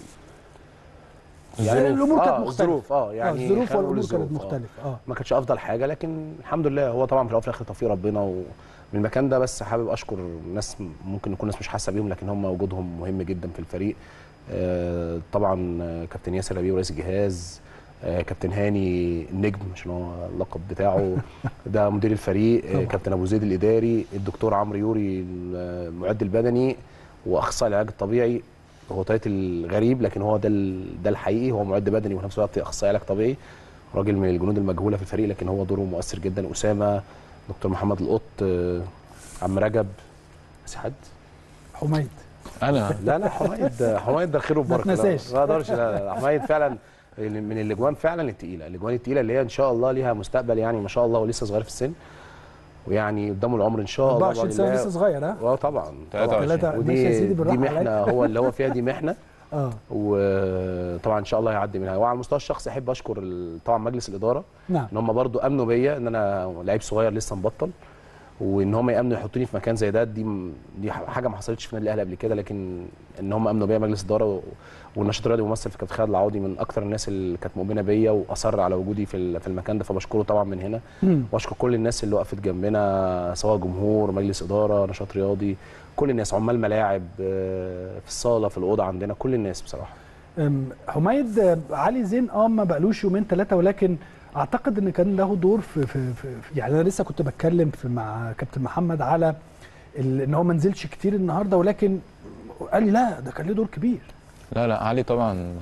الأمور كانت آه، مختلفة. الظروف اه آه، يعني الظروف خلينا نقول والامور كانت الظروف، آه. مختلفه اه ما كانتش افضل حاجه لكن الحمد لله هو طبعا في الاول وفي الاخر توفيق ربنا ومن المكان ده بس حابب اشكر ناس ممكن نكون ناس مش حاسه بيهم لكن هم وجودهم مهم جدا في الفريق آه، طبعا آه، كابتن ياسر ربيع رئيس الجهاز آه، كابتن هاني النجم عشان هو اللقب بتاعه ده مدير الفريق آه، طبعا. كابتن ابو زيد الاداري الدكتور عمرو يوري المعد البدني واخصائي العلاج الطبيعي هو تايتل الغريب لكن هو ده ال- ده الحقيقي هو معد بدني وفي نفس الوقت اخصائي علاج طبيعي راجل من الجنود المجهوله في الفريق لكن هو دوره مؤثر جدا اسامه دكتور محمد القط آه، عم رجب بس حد حميد انا لا لا حميد حميد ده الخير والبركه لا، تنساش. ما اقدرش لا لا لا، حميد فعلا من الاجوان فعلا التقيله الاجوان التقيله اللي هي ان شاء الله ليها مستقبل يعني ما شاء الله ولسه صغير في السن ويعني قدامه العمر ان شاء الله 24 بإذن سنه الله. لسه صغير ها اه طبعا 23. ثلاثة ماشي يا ودي سيدي دي بالراحه محنه عليك هو اللي هو فيها دي محنه اه وطبعا ان شاء الله هيعدي منها وعلى المستوى الشخصي احب اشكر ال- طبعا مجلس الاداره نعم ان هم برضو امنوا بيا ان انا لعيب صغير لسه مبطل وان هم يامنوا يحطوني في مكان زي ده دي م- دي حاجه ما حصلتش في النادي الاهلي قبل كده لكن ان هم امنوا بيا مجلس الاداره و- والنشاط الرياضي ممثل في كابتن خالد العوضي من اكثر الناس اللي كانت مؤمنه بيا واصر على وجودي في ال- في المكان ده فبشكره طبعا من هنا مم. واشكر كل الناس اللي وقفت جنبنا سواء جمهور مجلس اداره نشاط رياضي كل الناس عمال ملاعب آه، في الصاله في الاوضه عندنا كل الناس بصراحه أم، حميد آه، علي زين اه ما بقالوش يومين ثلاثه ولكن اعتقد ان كان له دور في, في, في في- يعني انا لسه كنت بتكلم في مع كابتن محمد على ال- ان هو ما نزلش كتير النهارده ولكن قال لي لا ده كان له دور كبير لا لا علي طبعا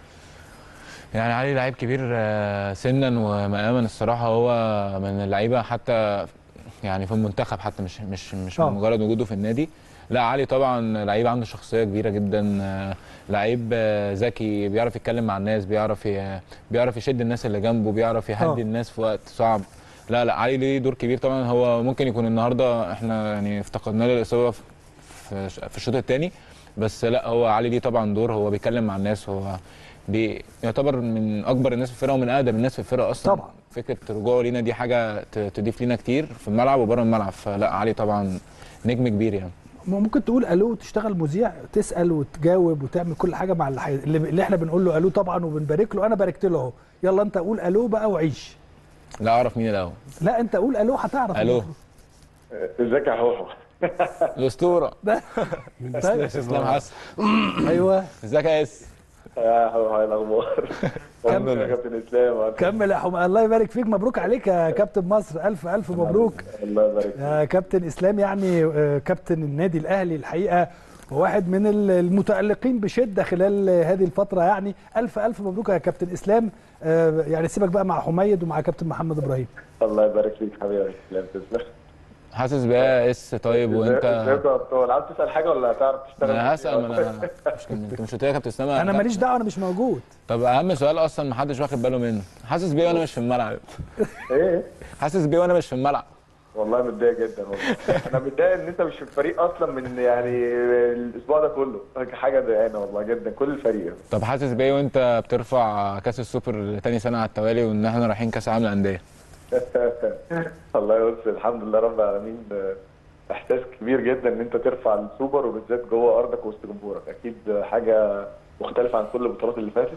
يعني علي لعيب كبير آه، سنا ومقاما الصراحه هو من اللعيبه حتى يعني في المنتخب حتى مش مش مش آه. مجرد وجوده في النادي لا علي طبعا لعيب عنده شخصيه كبيره جدا آه، لعيب آه، ذكي بيعرف يتكلم مع الناس بيعرف ي- بيعرف يشد الناس اللي جنبه بيعرف آه. يهدي الناس في وقت صعب لا لا علي ليه دور كبير طبعا هو ممكن يكون النهارده احنا يعني افتقدنا له الاصابه في في في الشوط الثاني بس لا هو علي ليه طبعا دور هو بيتكلم مع الناس هو بي يعتبر من اكبر الناس في الفرقه ومن اقدم الناس في الفرقه اصلا طبعا. فكره رجوعه لينا دي حاجه ت- تضيف لينا كتير في الملعب وبره الملعب فلا علي طبعا نجم كبير يعني ممكن تقول الو تشتغل مذيع تسال وتجاوب وتعمل كل حاجه مع اللي, حي... اللي اللي احنا بنقول له الو طبعا وبنبارك له انا باركت له اهو يلا انت قول الو بقى وعيش لا اعرف مين الاول لا انت قول الو هتعرف الو ازيك يا هوحو الاسطوره ده طيب. اسلام حسن ايوه ازيك يا اس يا هوحو ايه الاخبار؟ كمل. يا كابتن اسلام كمل يا حم الله يبارك فيك مبروك عليك يا كابتن مصر الف الف مبروك الله يبارك فيك يا كابتن اسلام يعني آه، كابتن النادي الاهلي الحقيقه وواحد من ال- المتالقين بشده خلال هذه الفتره يعني الف الف مبروك يا كابتن اسلام آه، يعني سيبك بقى مع حميد ومع كابتن محمد ابراهيم الله يبارك فيك حبيبي يا اسلام تسلم حاسس بقى يا اس طيب وانت ازيك يا ابطال عاوز تسال حاجه ولا هتعرف تشتغل انا هسال ما انا مش انت مش قلت لي يا كابتن اسلام انا ماليش دعوه انا مش موجود طب اهم سؤال اصلا ما حدش واخد باله منه حاسس بيه وانا مش في الملعب ايه حاسس بيه وانا مش في الملعب والله متضايق جدا والله انا متضايق ان انت مش في الفريق اصلا من يعني الاسبوع ده كله حاجه ضايقانه والله جدا كل الفريق طب حاسس بايه وانت بترفع كاس السوبر تاني سنه على التوالي وان احنا رايحين كاس العالم للانديه الله يوفق الحمد لله رب العالمين احساس كبير جدا ان انت ترفع السوبر وبالذات جوه ارضك وسط جمهورك اكيد حاجه مختلفه عن كل البطولات اللي فاتت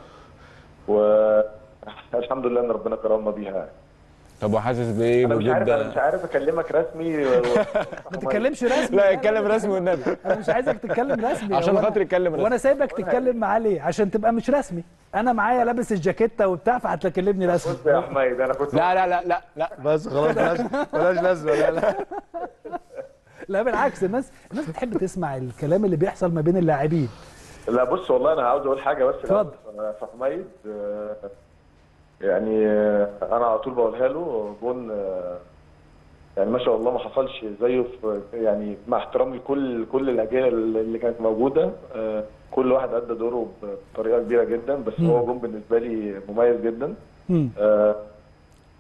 والحمد لله ان ربنا كرمنا بيها يعني. طب وحاسس بايه انا مش عارف انا مش بوجود عارف اكلمك رسمي و... ما تتكلمش رسمي لا اتكلم رسمي والنبي انا مش عايزك تتكلم رسمي عشان هو أنا- خاطر يتكلم رسمي. وانا سايبك تتكلم معاه ليه عشان تبقى مش رسمي انا معايا لابس الجاكيته وبتاع فهتكلمني رسمي بص يا حميد انا كنت لا لا لا لا لا بس خلاص بلاش بلاش لازمه لا لا لا بالعكس الناس الناس بتحب تسمع الكلام اللي بيحصل ما بين اللاعبين لا بص والله انا عاوز اقول حاجه بس اتفضل. في حميد آه، يعني آه، انا على طول بقولها له جون آه، يعني ما شاء الله ما حصلش زيه في يعني مع احترامي لكل كل الاجيال اللي كانت موجوده آه، كل واحد ادى دوره بطريقه كبيره جدا بس هو جون بالنسبه لي مميز جدا مم. آه،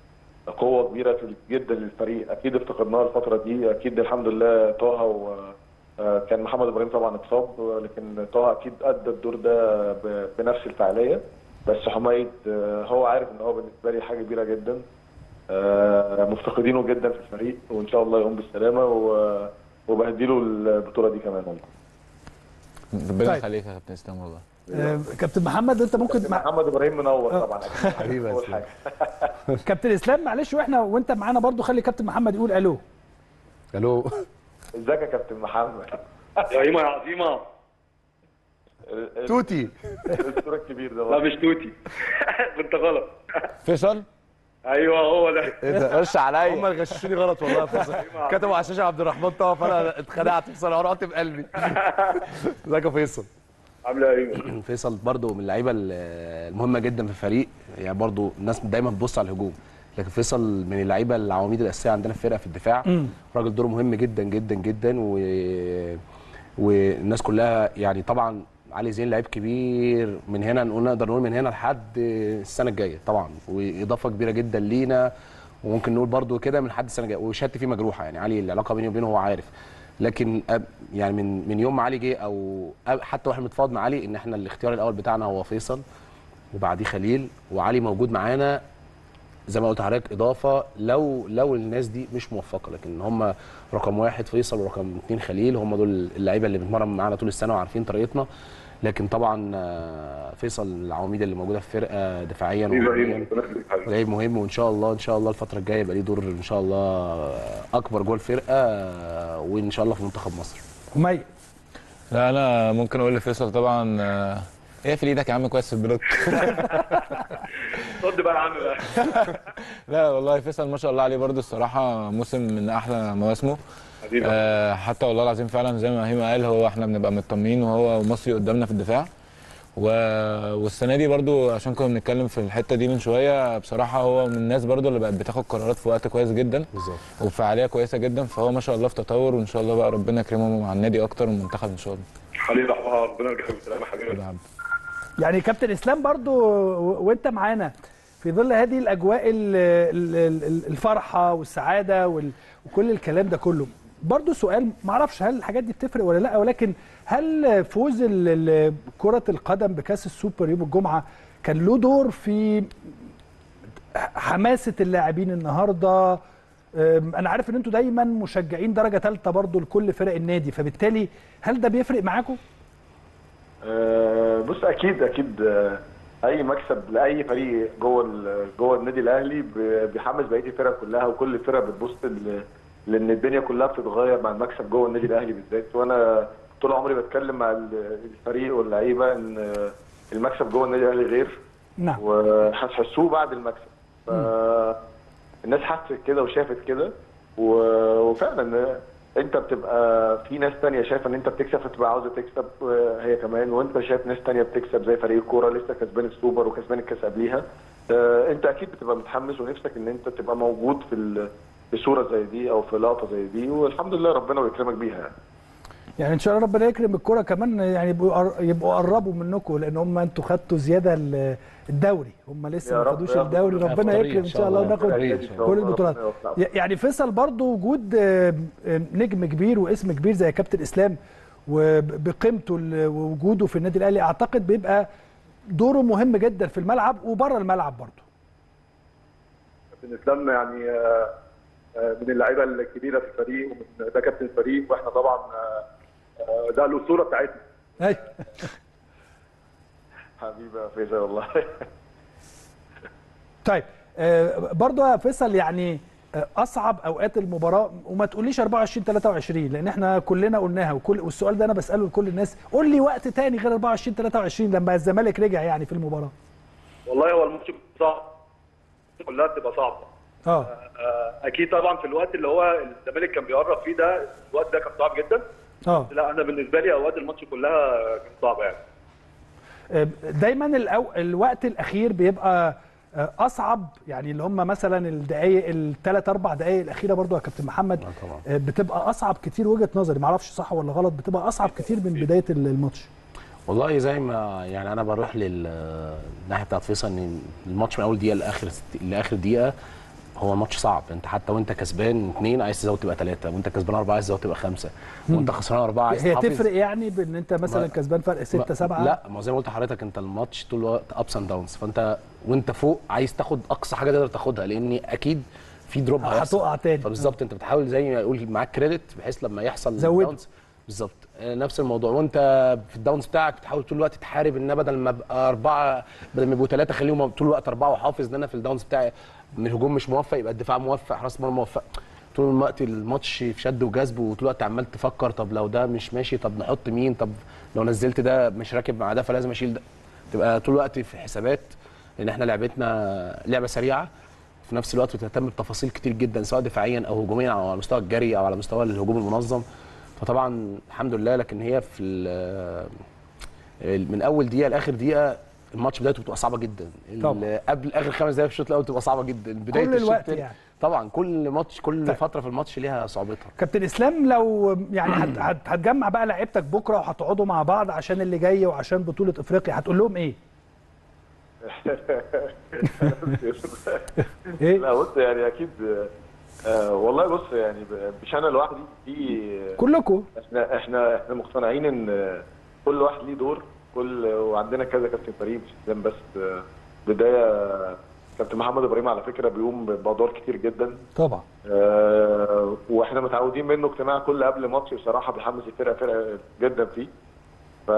قوه كبيره في جدا للفريق اكيد افتقدناها الفتره دي اكيد الحمد لله طه و آه، كان محمد ابراهيم طبعا اتصاب لكن طه اكيد ادى الدور ده ب- بنفس الفعاليه بس حميد آه، هو عارف ان هو بالنسبه لي حاجه كبيره جدا آه، مفتقدينه جدا في الفريق وان شاء الله يقوم بالسلامه و- وبهديله البطوله دي كمان والله ربنا طيب. يخليك يا كابتن اسلام والله آه، كابتن محمد انت ممكن مع... محمد ابراهيم منور طبعا اكيد حبيبي يا اول إسلام. حاجه كابتن اسلام معلش واحنا وانت معانا برضو خلي كابتن محمد يقول الو الو ازيك يا كابتن محمد يا ايما يا عظيمه ال- ال- توتي الدكتور الكبير ده لا والله. مش توتي انت غلط فيصل ايوه هو ده ايه ده خش عليا هم اللي غششوني غلط والله يا فيصل كتبوا على الشاشه عبد الرحمن طه فانا اتخدعت بصراحه رحت بقلبي ازيك يا فيصل عامله ايه يا ايمن فيصل برضو من اللعيبه ال- المهمه جدا في الفريق يعني برضو الناس دايما بتبص على الهجوم لكن فيصل من اللعيبه العواميد الاساسيه عندنا في الفرقه في الدفاع راجل دوره مهم جدا جدا جدا و... والناس كلها يعني طبعا علي زين لعيب كبير من هنا نقول نقدر نقول من هنا لحد السنه الجايه طبعا واضافه كبيره جدا لينا وممكن نقول برضو كده من حد السنه الجايه وشهادتي فيه مجروحه يعني علي العلاقه بيني وبينه هو عارف لكن أب- يعني من من يوم ما علي جه او أب- حتى واحنا بنتفاوض مع علي ان احنا الاختيار الاول بتاعنا هو فيصل وبعديه خليل وعلي موجود معانا زي ما قلت لحضرتك اضافه لو لو الناس دي مش موفقه لكن هم رقم واحد فيصل ورقم اثنين خليل هم دول اللعيبه اللي بتمرن معانا طول السنه وعارفين طريقتنا لكن طبعا آه، فيصل العواميد اللي موجوده في فرقه دفاعيا حبيبي يا وهجومياً. ايمن ربنا يخليك حبيبي. لعيب مهم وان شاء الله ان شاء الله الفتره الجايه يبقى ليه دور ان شاء الله اكبر جوه الفرقه وان شاء الله في منتخب مصر مي لا انا ممكن اقول لفيصل طبعا آه، ايه في ايدك يا عم كويس في البلوك رد بقى يا عم بقى لا والله فيصل ما شاء الله عليه برضو الصراحه موسم من احلى مواسمه حبيبي آه حتى والله العظيم فعلا زي ما هيما قال هو احنا بنبقى مطمنين وهو مصري قدامنا في الدفاع و... والسنه دي برضو عشان كنا بنتكلم في الحته دي من شويه بصراحه هو من الناس برضو اللي بقت بتاخد قرارات في وقت كويس جدا بالظبط وبفعاليه كويسه جدا فهو ما شاء الله في تطور وان شاء الله بقى ربنا يكرمه مع النادي اكتر والمنتخب ان شاء الله حبيبي رحمه ربنا يرجعك بالسلامه حبيبي يعني كابتن اسلام برضو و- وانت معانا في ظل هذه الاجواء ال- ال- ال- الفرحه والسعاده وال- وكل الكلام ده كله برضو سؤال معرفش هل الحاجات دي بتفرق ولا لا ولكن هل فوز ال- ال- كره القدم بكاس السوبر يوم الجمعه كان له دور في حماسه اللاعبين النهارده أم، انا عارف ان انتوا دايما مشجعين درجه ثالثه برضو لكل فرق النادي فبالتالي هل ده بيفرق معاكم آه، بص اكيد اكيد آه، اي مكسب لاي فريق جوه ال- جوه النادي الاهلي ب- بيحمس بقيه الفرق كلها وكل الفرق بتبص ل- لان الدنيا كلها بتتغير مع المكسب جوه النادي الاهلي بالذات وانا طول عمري بتكلم مع ال- الفريق واللعيبه ان آه، المكسب جوه النادي الاهلي غير نعم وهتحسوه بعد المكسب فالناس حست كده وشافت كده و- وفعلا انت بتبقى في ناس تانية شايفه ان انت بتكسب فتبقى عاوزه تكسب آه، هي كمان وانت شايف ناس تانية بتكسب زي فريق الكوره لسه كسبان السوبر وكسبان الكاس قبليها آه، انت اكيد بتبقى متحمس ونفسك ان انت تبقى موجود في ال- في صوره زي دي او في لقطه زي دي والحمد لله ربنا ويكرمك بيها يعني يعني ان شاء الله ربنا يكرم الكوره كمان يعني يبقوا قر- يبقوا قربوا منكم لان هم انتوا خدتوا زياده ال- الدوري هم لسه يا ما رب خدوش يا رب. الدوري في ربنا طريق يكرم ان شاء الله وناخد طريق إن شاء الله. كل البطولات ربنا يوفقك. ي- يعني فيصل برضو وجود آه، آه، نجم كبير واسم كبير زي كابتن اسلام وبقيمته ال- ووجوده في النادي الاهلي اعتقد بيبقى دوره مهم جدا في الملعب وبره الملعب برضو كابتن اسلام يعني آه، آه، من اللعيبه الكبيره في الفريق ومن ده كابتن الفريق واحنا طبعا آه، آه، ده الاسطوره بتاعتنا أيوة. حبيبي يا فيصل والله طيب آه، برضو يا فيصل يعني آه، اصعب اوقات المباراه وما تقوليش 24 23 لان احنا كلنا قلناها وكل والسؤال ده انا بساله لكل الناس قول لي وقت تاني غير 24 23 لما الزمالك رجع يعني في المباراه والله هو الماتش صعب كلها بتبقى صعبه اه آه، اكيد طبعا في الوقت اللي هو الزمالك كان بيقرب فيه ده الوقت ده كان صعب جدا اه لا انا بالنسبه لي اوقات الماتش كلها كانت صعبه يعني آه، دايما الأو... الوقت الاخير بيبقى آه، اصعب يعني اللي هم مثلا الدقائق الثلاث اربع دقائق الاخيره برضو يا كابتن محمد آه طبعا. آه، بتبقى اصعب كتير وجهه نظري معرفش صح ولا غلط بتبقى اصعب كتير من بدايه الماتش والله زي ما يعني انا بروح للناحيه بتاعت فيصل ان الماتش من اول دقيقه لاخر ست... لاخر دقيقه هو ماتش صعب انت حتى وانت كسبان اثنين عايز تزود تبقى ثلاثه وانت كسبان اربعه عايز تزود تبقى خمسه وانت خسران اربعه عايز هي تحافظ تفرق يعني بان انت مثلا ما- كسبان فرق 6 ما- 7 لا ما زي ما قلت لحضرتك انت الماتش طول الوقت ابس اند داونز فانت وانت فوق عايز تاخد اقصى حاجه تقدر تاخدها لان اكيد في دروب هيحصل. هتقع تاني. فبالظبط انت بتحاول زي ما يقول معاك كريدت بحيث لما يحصل زوده. downs بالظبط آه، نفس الموضوع وانت في الداونز بتاعك تحاول طول الوقت تحارب ان بدل ما ابقى اربعه بدل ما يبقوا ثلاثه خليهم طول الوقت اربعه وحافظ ان انا في الداونز بتاعي من الهجوم مش موفق يبقى الدفاع موفق حراس مرمى موفق طول الوقت الماتش في شد وجذب وطول الوقت عمال تفكر طب لو ده مش ماشي طب نحط مين طب لو نزلت ده مش راكب مع ده فلازم اشيل ده تبقى طول الوقت في حسابات لان احنا لعبتنا لعبه سريعه في نفس الوقت بتهتم بتفاصيل كتير جدا سواء دفاعيا او هجوميا او على مستوى الجري او على مستوى الهجوم المنظم فطبعا الحمد لله لكن هي في ال- من اول دقيقه لاخر دقيقه الماتش بدايته بتبقى صعبه جدا ال- طبعا. قبل اخر خمس دقايق في الشوط الاول بتبقى صعبه جدا بدايه كل الشوط الوقت التاني- يعني. طبعا كل ماتش كل طيب. فتره في الماتش ليها صعوبتها كابتن اسلام لو يعني هت- هت- هتجمع بقى لعيبتك بكره وهتقعدوا مع بعض عشان اللي جاي وعشان بطوله افريقيا هتقول لهم ايه؟ ايه؟ لا بص يعني اكيد آه والله بص يعني ب- مش انا لوحدي في كلكم احنا احنا احنا مقتنعين ان كل واحد ليه دور كل وعندنا كذا كابتن فريق مش اسلام بس آه، بدايه كابتن محمد ابراهيم على فكره بيقوم بادوار كتير جدا طبعا آه، واحنا متعودين منه اجتماع كل قبل ماتش بصراحه بيحمس الفرقه فرقه جدا فيه ف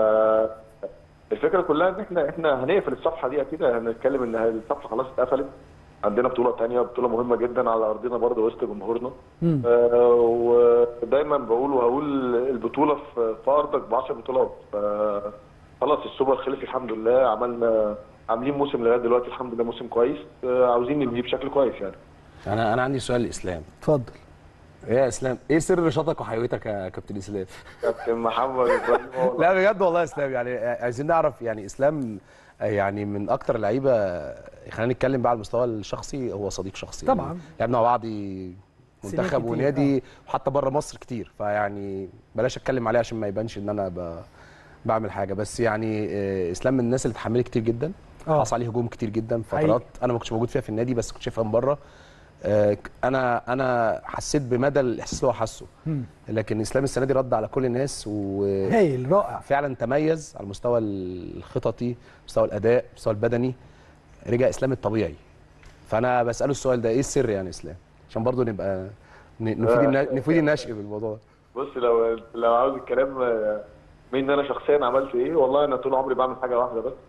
الفكره كلها ان احنا احنا هنقفل الصفحه دي اكيد هنتكلم ان الصفحه خلاص اتقفلت عندنا بطوله تانية بطوله مهمه جدا على ارضنا برضه وسط جمهورنا مم. آه، ودايما بقول وهقول البطوله في في ارضك ب 10 بطولات ف- خلاص السوبر خلص الحمد لله عملنا عاملين موسم لغايه دلوقتي الحمد لله موسم كويس آه، عاوزين نبنيه بشكل كويس يعني انا انا عندي سؤال لاسلام اتفضل ايه يا اسلام ايه سر نشاطك وحيويتك يا كابتن اسلام كابتن محمد ابراهيم هو لا بجد والله يا اسلام يعني عايزين نعرف يعني اسلام يعني من اكتر اللعيبه خلينا نتكلم بقى على المستوى الشخصي هو صديق شخصي طبعاً. يعني لعبنا مع بعض منتخب كتير، ونادي وحتى بره مصر كتير فيعني بلاش اتكلم عليه عشان ما يبانش ان انا ب... بعمل حاجه بس يعني آه، اسلام من الناس اللي اتحملت كتير جدا آه. حصل عليه هجوم كتير جدا حقيقي. فترات انا ما كنتش موجود فيها في النادي بس كنت شايفها من بره آه، انا انا حسيت بمدى الاحساس اللي هو حاسه مم. لكن اسلام السنه دي رد على كل الناس و هايل رائع فعلا تميز على المستوى الخططي مستوى الاداء مستوى البدني رجع اسلام الطبيعي فانا بساله السؤال ده ايه السر يعني اسلام عشان برضو نبقى ن- نفيد النا- نفيد النشء بالموضوع ده بص لو لو عاوز الكلام آه، مين انا شخصيا عملت ايه والله انا طول عمري بعمل حاجه واحده بس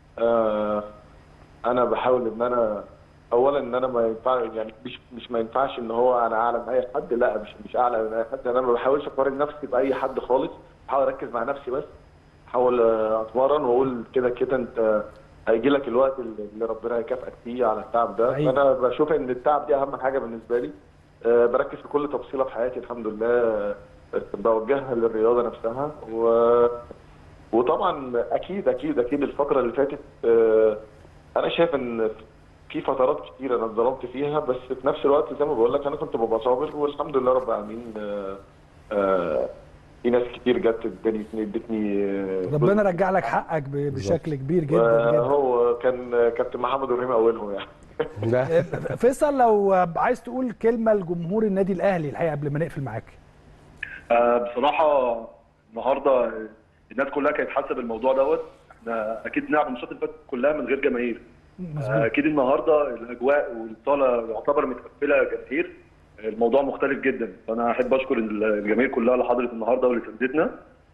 آه انا بحاول ان انا اولا ان انا ما ينفع يعني مش مش ما ينفعش ان هو انا اعلى من اي حد لا مش مش اعلى من اي حد انا ما بحاولش اقارن نفسي باي حد خالص بحاول اركز مع نفسي بس بحاول آه، اتمرن واقول كده كده انت هيجي لك الوقت اللي اللي ربنا هيكافئك فيه على التعب ده صحيح. فانا بشوف ان التعب دي اهم حاجه بالنسبه لي آه، بركز في كل تفصيله في حياتي الحمد لله آه، بوجهها للرياضه نفسها و... وطبعا اكيد اكيد اكيد الفتره اللي فاتت آه، انا شايف ان في فترات كتير انا اتظلمت فيها بس في نفس الوقت زي ما بقول لك انا كنت ببقى صابر والحمد لله رب العالمين آه، آه، في ناس كتير جت اداني ادتني آه، ربنا رجع لك حقك ب- بشكل كبير جدا جدا هو كان كابتن محمد ابراهيم اولهم يعني ده فيصل لو عايز تقول كلمه لجمهور النادي الاهلي الحقيقه قبل ما نقفل معاك آه، بصراحة النهاردة الناس كلها كانت حاسة بالموضوع دوت احنا اكيد نلعب الماتشات اللي فاتت كلها من غير جماهير آه، مظبوط اكيد النهارده الاجواء والصاله يعتبر متقفله جماهير الموضوع مختلف جدا فانا احب اشكر الجماهير كلها اللي حضرت النهارده واللي ساندتنا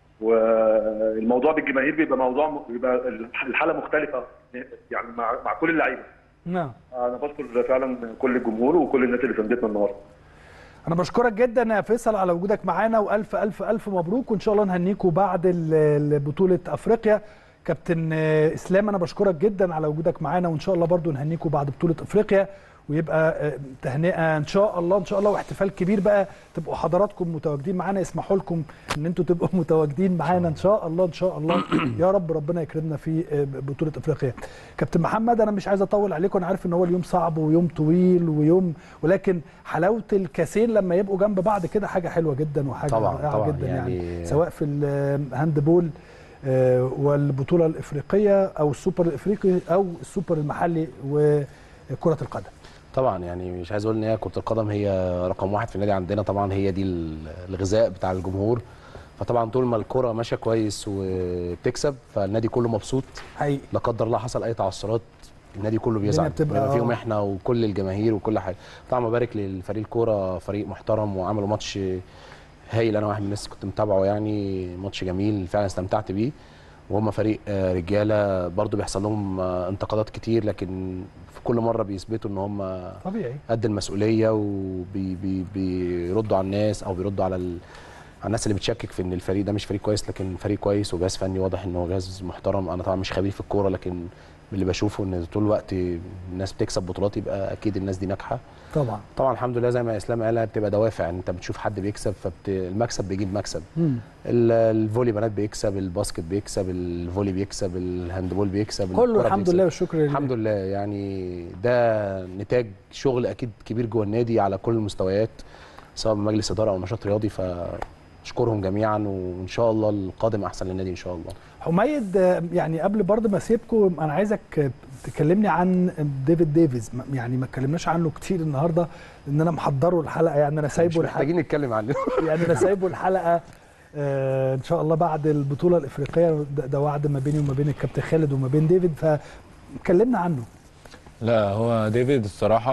والموضوع بالجماهير بيبقى موضوع بيبقى الحاله مختلفه يعني مع مع كل اللعيبه نعم انا بشكر فعلا كل الجمهور وكل الناس اللي ساندتنا النهارده انا بشكرك جدا يا فيصل على وجودك معانا والف الف الف مبروك وان شاء الله نهنيكوا بعد ال- ال- بطوله افريقيا كابتن آه، اسلام انا بشكرك جدا على وجودك معانا وان شاء الله برضو نهنيكوا بعد بطوله افريقيا ويبقى آه، تهنئه ان شاء الله ان شاء الله واحتفال كبير بقى تبقوا حضراتكم متواجدين معانا يسمحوا لكم ان انتوا تبقوا متواجدين معانا ان شاء الله ان شاء الله يا رب ربنا يكرمنا في آه، بطوله افريقيا كابتن محمد انا مش عايز اطول عليكم انا عارف ان هو اليوم صعب ويوم طويل ويوم ولكن حلاوه الكاسين لما يبقوا جنب بعض كده حاجه حلوه جدا وحاجه طبعاً، رائعه طبعاً، جدا يعني, يعني- سواء في الهاندبول آه، والبطوله الافريقيه او السوبر الافريقي او السوبر المحلي وكره القدم طبعا يعني مش عايز اقول ان هي كره القدم هي رقم واحد في النادي عندنا طبعا هي دي ال- الغذاء بتاع الجمهور فطبعا طول ما الكره ماشيه كويس وبتكسب فالنادي كله مبسوط حقيقي لا قدر الله حصل اي تعثرات النادي كله بيزعل بتبقى- بيبقى فيهم آه. احنا وكل الجماهير وكل حاجه طبعا ببارك للفريق الكوره فريق محترم وعملوا ماتش هايل انا واحد من الناس كنت متابعه يعني ماتش جميل فعلا استمتعت بيه وهم فريق آه، رجاله برضو بيحصل لهم آه، انتقادات كتير لكن في كل مره بيثبتوا ان هم طبيعي قد المسؤوليه وبيردوا على الناس او بيردوا على ال... على الناس اللي بتشكك في ان الفريق ده مش فريق كويس لكن فريق كويس وجهاز فني واضح ان هو جهاز محترم انا طبعا مش خبير في الكوره لكن من اللي بشوفه ان طول الوقت الناس بتكسب بطولات يبقى اكيد الناس دي ناجحه طبعا طبعا الحمد لله زي ما اسلام قال بتبقى دوافع يعني انت بتشوف حد بيكسب فالمكسب بيجيب مكسب مم. ال- الفولي بنات بيكسب الباسكت بيكسب الفولي بيكسب الهاندبول بيكسب كله الكرة الحمد بيكسب. لله والشكر لله الحمد لله يعني ده نتاج شغل اكيد كبير جوه النادي على كل المستويات سواء من مجلس اداره او نشاط رياضي فاشكرهم جميعا وان شاء الله القادم احسن للنادي ان شاء الله حميد آه، يعني قبل برضه ما اسيبكم انا عايزك آه، تكلمني عن ديفيد ديفيز م- يعني ما اتكلمناش عنه كتير النهارده ان انا محضره الحلقه يعني انا مش سايبه الحلقه محتاجين نتكلم عنه يعني انا سايبه الحلقه آه، ان شاء الله بعد البطوله الافريقيه ده, ده وعد ما بيني وما بين الكابتن خالد وما بين ديفيد فكلمنا عنه لا هو ديفيد الصراحة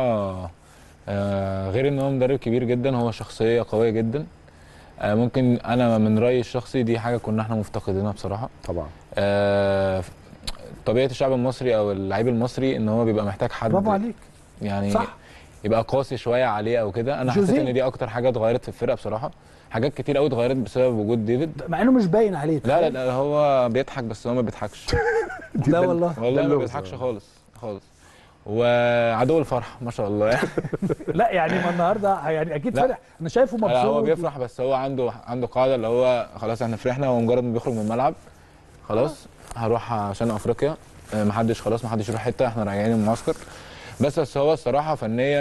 آه، غير ان هو مدرب كبير جدا هو شخصية قوية جدا آه، ممكن انا من رأيي الشخصي دي حاجة كنا احنا مفتقدينها بصراحة طبعا آه، طبيعة الشعب المصري او اللعيب المصري ان هو بيبقى محتاج حد برافو عليك يعني صح. يبقى قاسي شوية عليه او كده انا جوزيه. حسيت ان دي اكتر حاجة اتغيرت في الفرقة بصراحة حاجات كتير قوي اتغيرت بسبب وجود ديفيد مع انه مش باين عليه لا لا, لا هو بيضحك بس هو ما بيضحكش لا والله والله ما اللغز. بيضحكش خالص خالص وعدو الفرح ما شاء الله يعني لا يعني ما النهارده يعني اكيد لا. فرح انا شايفه مبسوط لا هو بيفرح بس هو عنده عنده قاعده اللي هو خلاص احنا فرحنا هو مجرد ما بيخرج من الملعب خلاص هروح عشان افريقيا آه، محدش خلاص محدش يروح حته احنا راجعين المعسكر بس بس هو الصراحه فنيا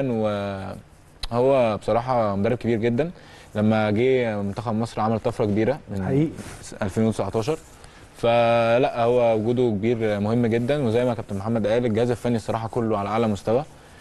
وهو بصراحه مدرب كبير جدا لما جه منتخب مصر عمل طفره كبيره من حقيقي 2019 فلا هو وجوده كبير مهم جدا وزي ما كابتن محمد قال الجهاز الفني الصراحه كله على اعلى مستوى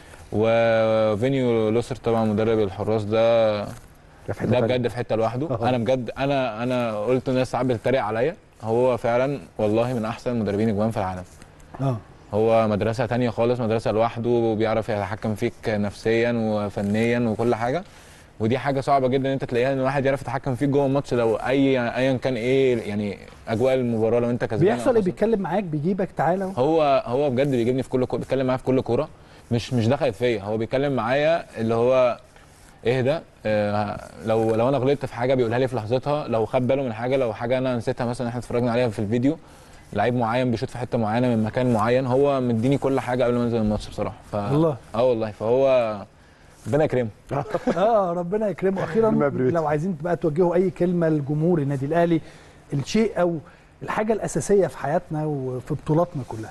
وفينيو لوسر طبعا مدرب الحراس ده ده بجد في حته لوحده انا بجد انا انا قلت الناس ساعات بتتريق عليا هو فعلا والله من احسن مدربين اجوان في العالم اه هو مدرسه تانية خالص مدرسه لوحده وبيعرف يتحكم فيك نفسيا وفنيا وكل حاجه ودي حاجه صعبه جدا ان انت تلاقيها ان واحد يعرف يتحكم فيك جوه الماتش لو اي ايا كان ايه يعني اجواء المباراه لو انت كسبان أو بيحصل ايه خسران. بيتكلم معاك بيجيبك تعالى هو هو بجد بيجيبني في كل كوره بيتكلم معايا في كل كوره مش مش دخلت فيا هو بيتكلم معايا اللي هو اهدى آه لو لو انا غلطت في حاجه بيقولها لي في لحظتها لو خد باله من حاجه لو حاجه انا نسيتها مثلا احنا اتفرجنا عليها في الفيديو لعيب معين بيشوط في حته معينه من مكان معين هو مديني كل حاجه قبل ما انزل الماتش بصراحه ف... الله. اه والله فهو ربنا يكرمه اه ربنا يكرمه اخيرا مبروك. لو عايزين بقى توجهوا اي كلمه لجمهور النادي الاهلي الشيء او الحاجه الاساسيه في حياتنا وفي بطولاتنا كلها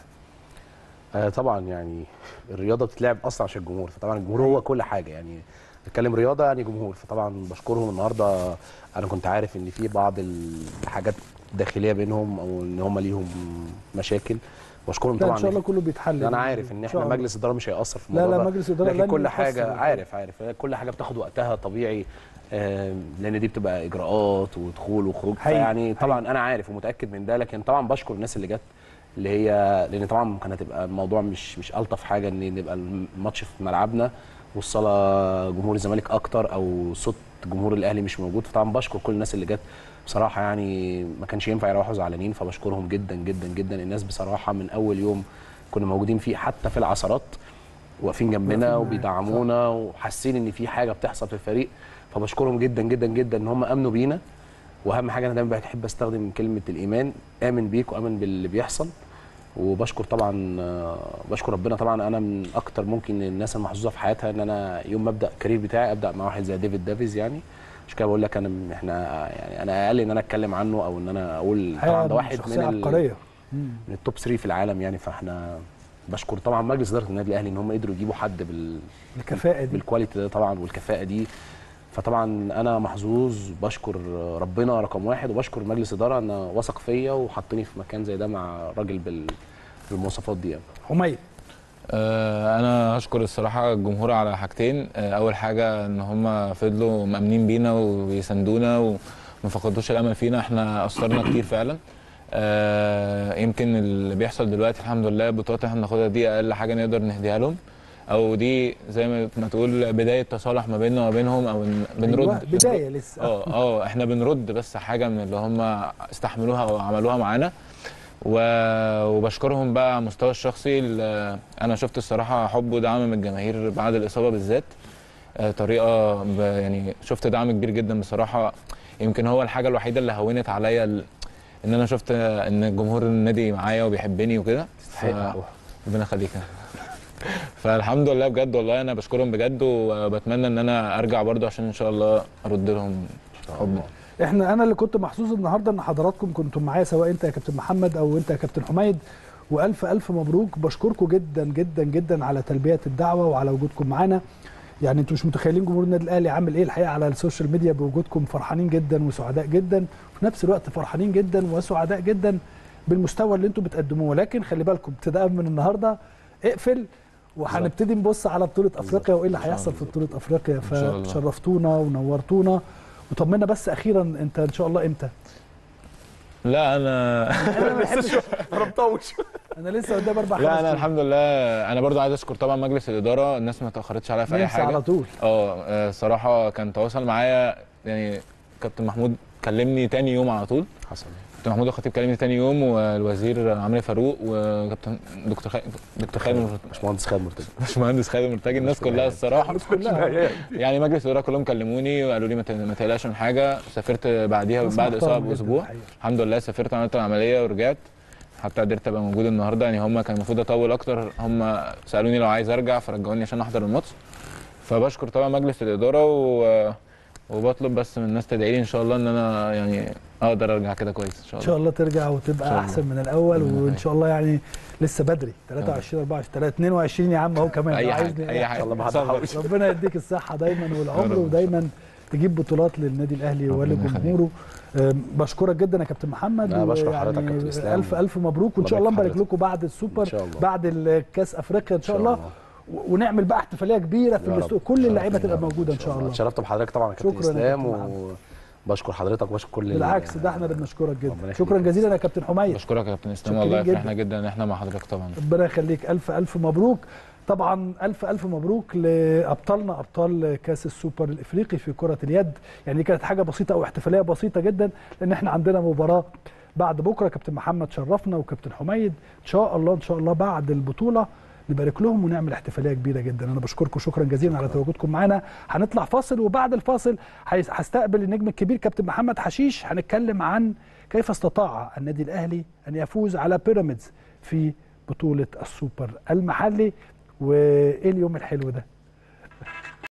آه طبعا يعني الرياضه بتتلعب اصلا عشان الجمهور فطبعا الجمهور هو كل حاجه يعني نتكلم رياضه يعني جمهور فطبعا بشكرهم النهارده انا كنت عارف ان في بعض الحاجات داخليه بينهم او ان هم ليهم مشاكل بشكرهم لا طبعا ان شاء الله كله بيتحل انا عارف ان شاء احنا الله. مجلس الاداره مش هيأثر في لا الموضوع لا ده. مجلس الاداره لكن لن كل يقصر. حاجه عارف عارف كل حاجه بتاخد وقتها طبيعي آه، لان دي بتبقى اجراءات ودخول وخروج حقيقي، فيعني طبعا انا عارف ومتاكد من ده لكن طبعا بشكر الناس اللي جت اللي هي لان طبعا كانت هتبقى الموضوع مش مش الطف حاجه ان نبقى الماتش في ملعبنا والصاله جمهور الزمالك اكتر او صوت جمهور الاهلي مش موجود فطبعا بشكر كل الناس اللي جت بصراحه يعني ما كانش ينفع يروحوا زعلانين فبشكرهم جدا جدا جدا الناس بصراحه من اول يوم كنا موجودين فيه حتى في العصرات واقفين جنبنا واقفين وبيدعمونا وحاسين ان في حاجه بتحصل في الفريق فبشكرهم جدا جدا جدا ان هم امنوا بينا واهم حاجه انا دايما بحب استخدم كلمه الايمان امن بيك وامن باللي بيحصل وبشكر طبعا آه، بشكر ربنا طبعا انا من اكتر ممكن الناس المحظوظه في حياتها ان انا يوم ما ابدا الكارير بتاعي ابدا مع واحد زي ديفيد دافيز يعني عشان كده بقول لك انا م- احنا يعني انا اقل ان انا اتكلم عنه او ان انا اقول طبعا ده واحد شخصيه من ال- عبقريه من التوب 3 في العالم يعني فاحنا بشكر طبعا مجلس اداره النادي الاهلي ان هم قدروا يجيبوا حد بال الكفاءه دي بالكواليتي ده طبعا والكفاءه دي فطبعا انا محظوظ بشكر ربنا رقم واحد وبشكر مجلس اداره ان وثق فيا وحطني في مكان زي ده مع راجل بال بالمواصفات دي يعني. حميد آه، انا هشكر الصراحه الجمهور على حاجتين آه، اول حاجه ان هم فضلوا مامنين بينا وبيساندونا وما فقدوش الامل فينا احنا قصرنا كتير فعلا آه، يمكن اللي بيحصل دلوقتي الحمد لله البطولات اللي احنا بناخدها دي اقل حاجه نقدر نهديها لهم او دي زي ما ما تقول بدايه تصالح ما بيننا وما بينهم او إن بنرد أيوة، بدايه لسه اه اه احنا بنرد بس حاجه من اللي هم استحملوها او عملوها معانا و- وبشكرهم بقى على المستوى الشخصي ال- انا شفت الصراحه حب ودعم من الجماهير بعد الاصابه بالذات آه، طريقه ب- يعني شفت دعم كبير جدا بصراحه يمكن هو الحاجه الوحيده اللي هونت عليا ال- ان انا شفت ان جمهور النادي معايا وبيحبني وكده ف- ربنا يخليك فالحمد لله بجد والله انا بشكرهم بجد وبتمنى ان انا ارجع برضو عشان ان شاء الله ارد لهم حب احنا انا اللي كنت محظوظ النهارده ان حضراتكم كنتم معايا سواء انت يا كابتن محمد او انت يا كابتن حميد والف الف مبروك بشكركم جدا جدا جدا على تلبيه الدعوه وعلى وجودكم معانا يعني انتوا مش متخيلين جمهور النادي الاهلي عامل ايه الحقيقه على السوشيال ميديا بوجودكم فرحانين جدا وسعداء جدا وفي نفس الوقت فرحانين جدا وسعداء جدا بالمستوى اللي انتوا بتقدموه ولكن خلي بالكم ابتداء من النهارده اقفل وهنبتدي نبص على بطوله افريقيا وايه اللي هيحصل في بطوله افريقيا شاء الله. فشرفتونا ونورتونا وطمنا بس اخيرا انت ان شاء الله امتى؟ لا انا انا ما بحبش انا مطوش انا لسه قدام اربع لا خمس انا أيام. الحمد لله انا برضو عايز اشكر طبعا مجلس الاداره الناس ما تاخرتش عليا في اي نمسي على حاجه طول اه آه، صراحه كان تواصل معايا يعني كابتن محمود كلمني تاني يوم على طول حصل كابتن محمود الخطيب كلمني تاني يوم والوزير عمرو فاروق وكابتن دكتور خالد دكتور خالد مر- باشمهندس خالد مرتضى باشمهندس خالد مرتجي الناس كلها الصراحه الناس كلها يعني مجلس الاداره كلهم كلموني وقالوا لي ما ت- ما تقلقش من حاجه سافرت بعديها ناس بعد محترمة اصابه جداً باسبوع الحقيقة. الحمد لله سافرت عملت العمليه ورجعت حتى قدرت ابقى موجود النهارده يعني هم كان المفروض اطول اكتر هم سالوني لو عايز ارجع فرجعوني عشان احضر الماتش فبشكر طبعا مجلس الاداره و... وبطلب بس من الناس تدعي لي ان شاء الله ان انا يعني اقدر ارجع كده كويس ان شاء ان الله شاء الله ترجع إن وتبقى شاء احسن من الاول ربنا وان يخليك. شاء الله يعني لسه بدري 23 24 22 يا عم اهو كمان اي لو حاجه عايزني اي حاجه الله ما صبر. هتحاولش. ربنا يديك الصحه دايما والعمر رب. ودايما تجيب بطولات للنادي الاهلي ربنا ولجمهوره أم، بشكرك جدا يا كابتن محمد أنا بشكر ويعني حضرتك يا كابتن إسلام. الف الف مبروك وان الله شاء الله يبارك نبارك حضرتك. لكم بعد السوبر إن شاء الله. بعد الكاس افريقيا ان شاء الله و- ونعمل بقى احتفاليه كبيره في يا رب. الاستوديو كل اللعيبه شرف لينا تبقى يا رب. موجوده ان شاء الله اتشرفت بحضرتك طبعا يا كابتن شكراً يا اسلام كابتن وبشكر حضرتك وبشكر كل ال- بالعكس ده احنا اللي بنشكرك ربنا جدا يخليك شكرا يا جزيلا يا كابتن حميد بشكرك يا كابتن اسلام شكرا والله جداً. فرحنا جدا ان احنا مع حضرتك طبعا ربنا يخليك الف الف مبروك طبعا الف الف مبروك لابطالنا ابطال كاس السوبر الافريقي في كره اليد يعني دي كانت حاجه بسيطه او احتفاليه بسيطه جدا لان احنا عندنا مباراه بعد بكره كابتن محمد شرفنا وكابتن حميد ان شاء الله ان شاء الله بعد البطوله نبارك لهم ونعمل احتفاليه كبيره جدا انا بشكركم شكرا جزيلا على تواجدكم معانا هنطلع فاصل وبعد الفاصل هيس- هستقبل النجم الكبير كابتن محمد حشيش هنتكلم عن كيف استطاع النادي الاهلي ان يفوز على بيراميدز في بطوله السوبر المحلي وايه اليوم الحلو ده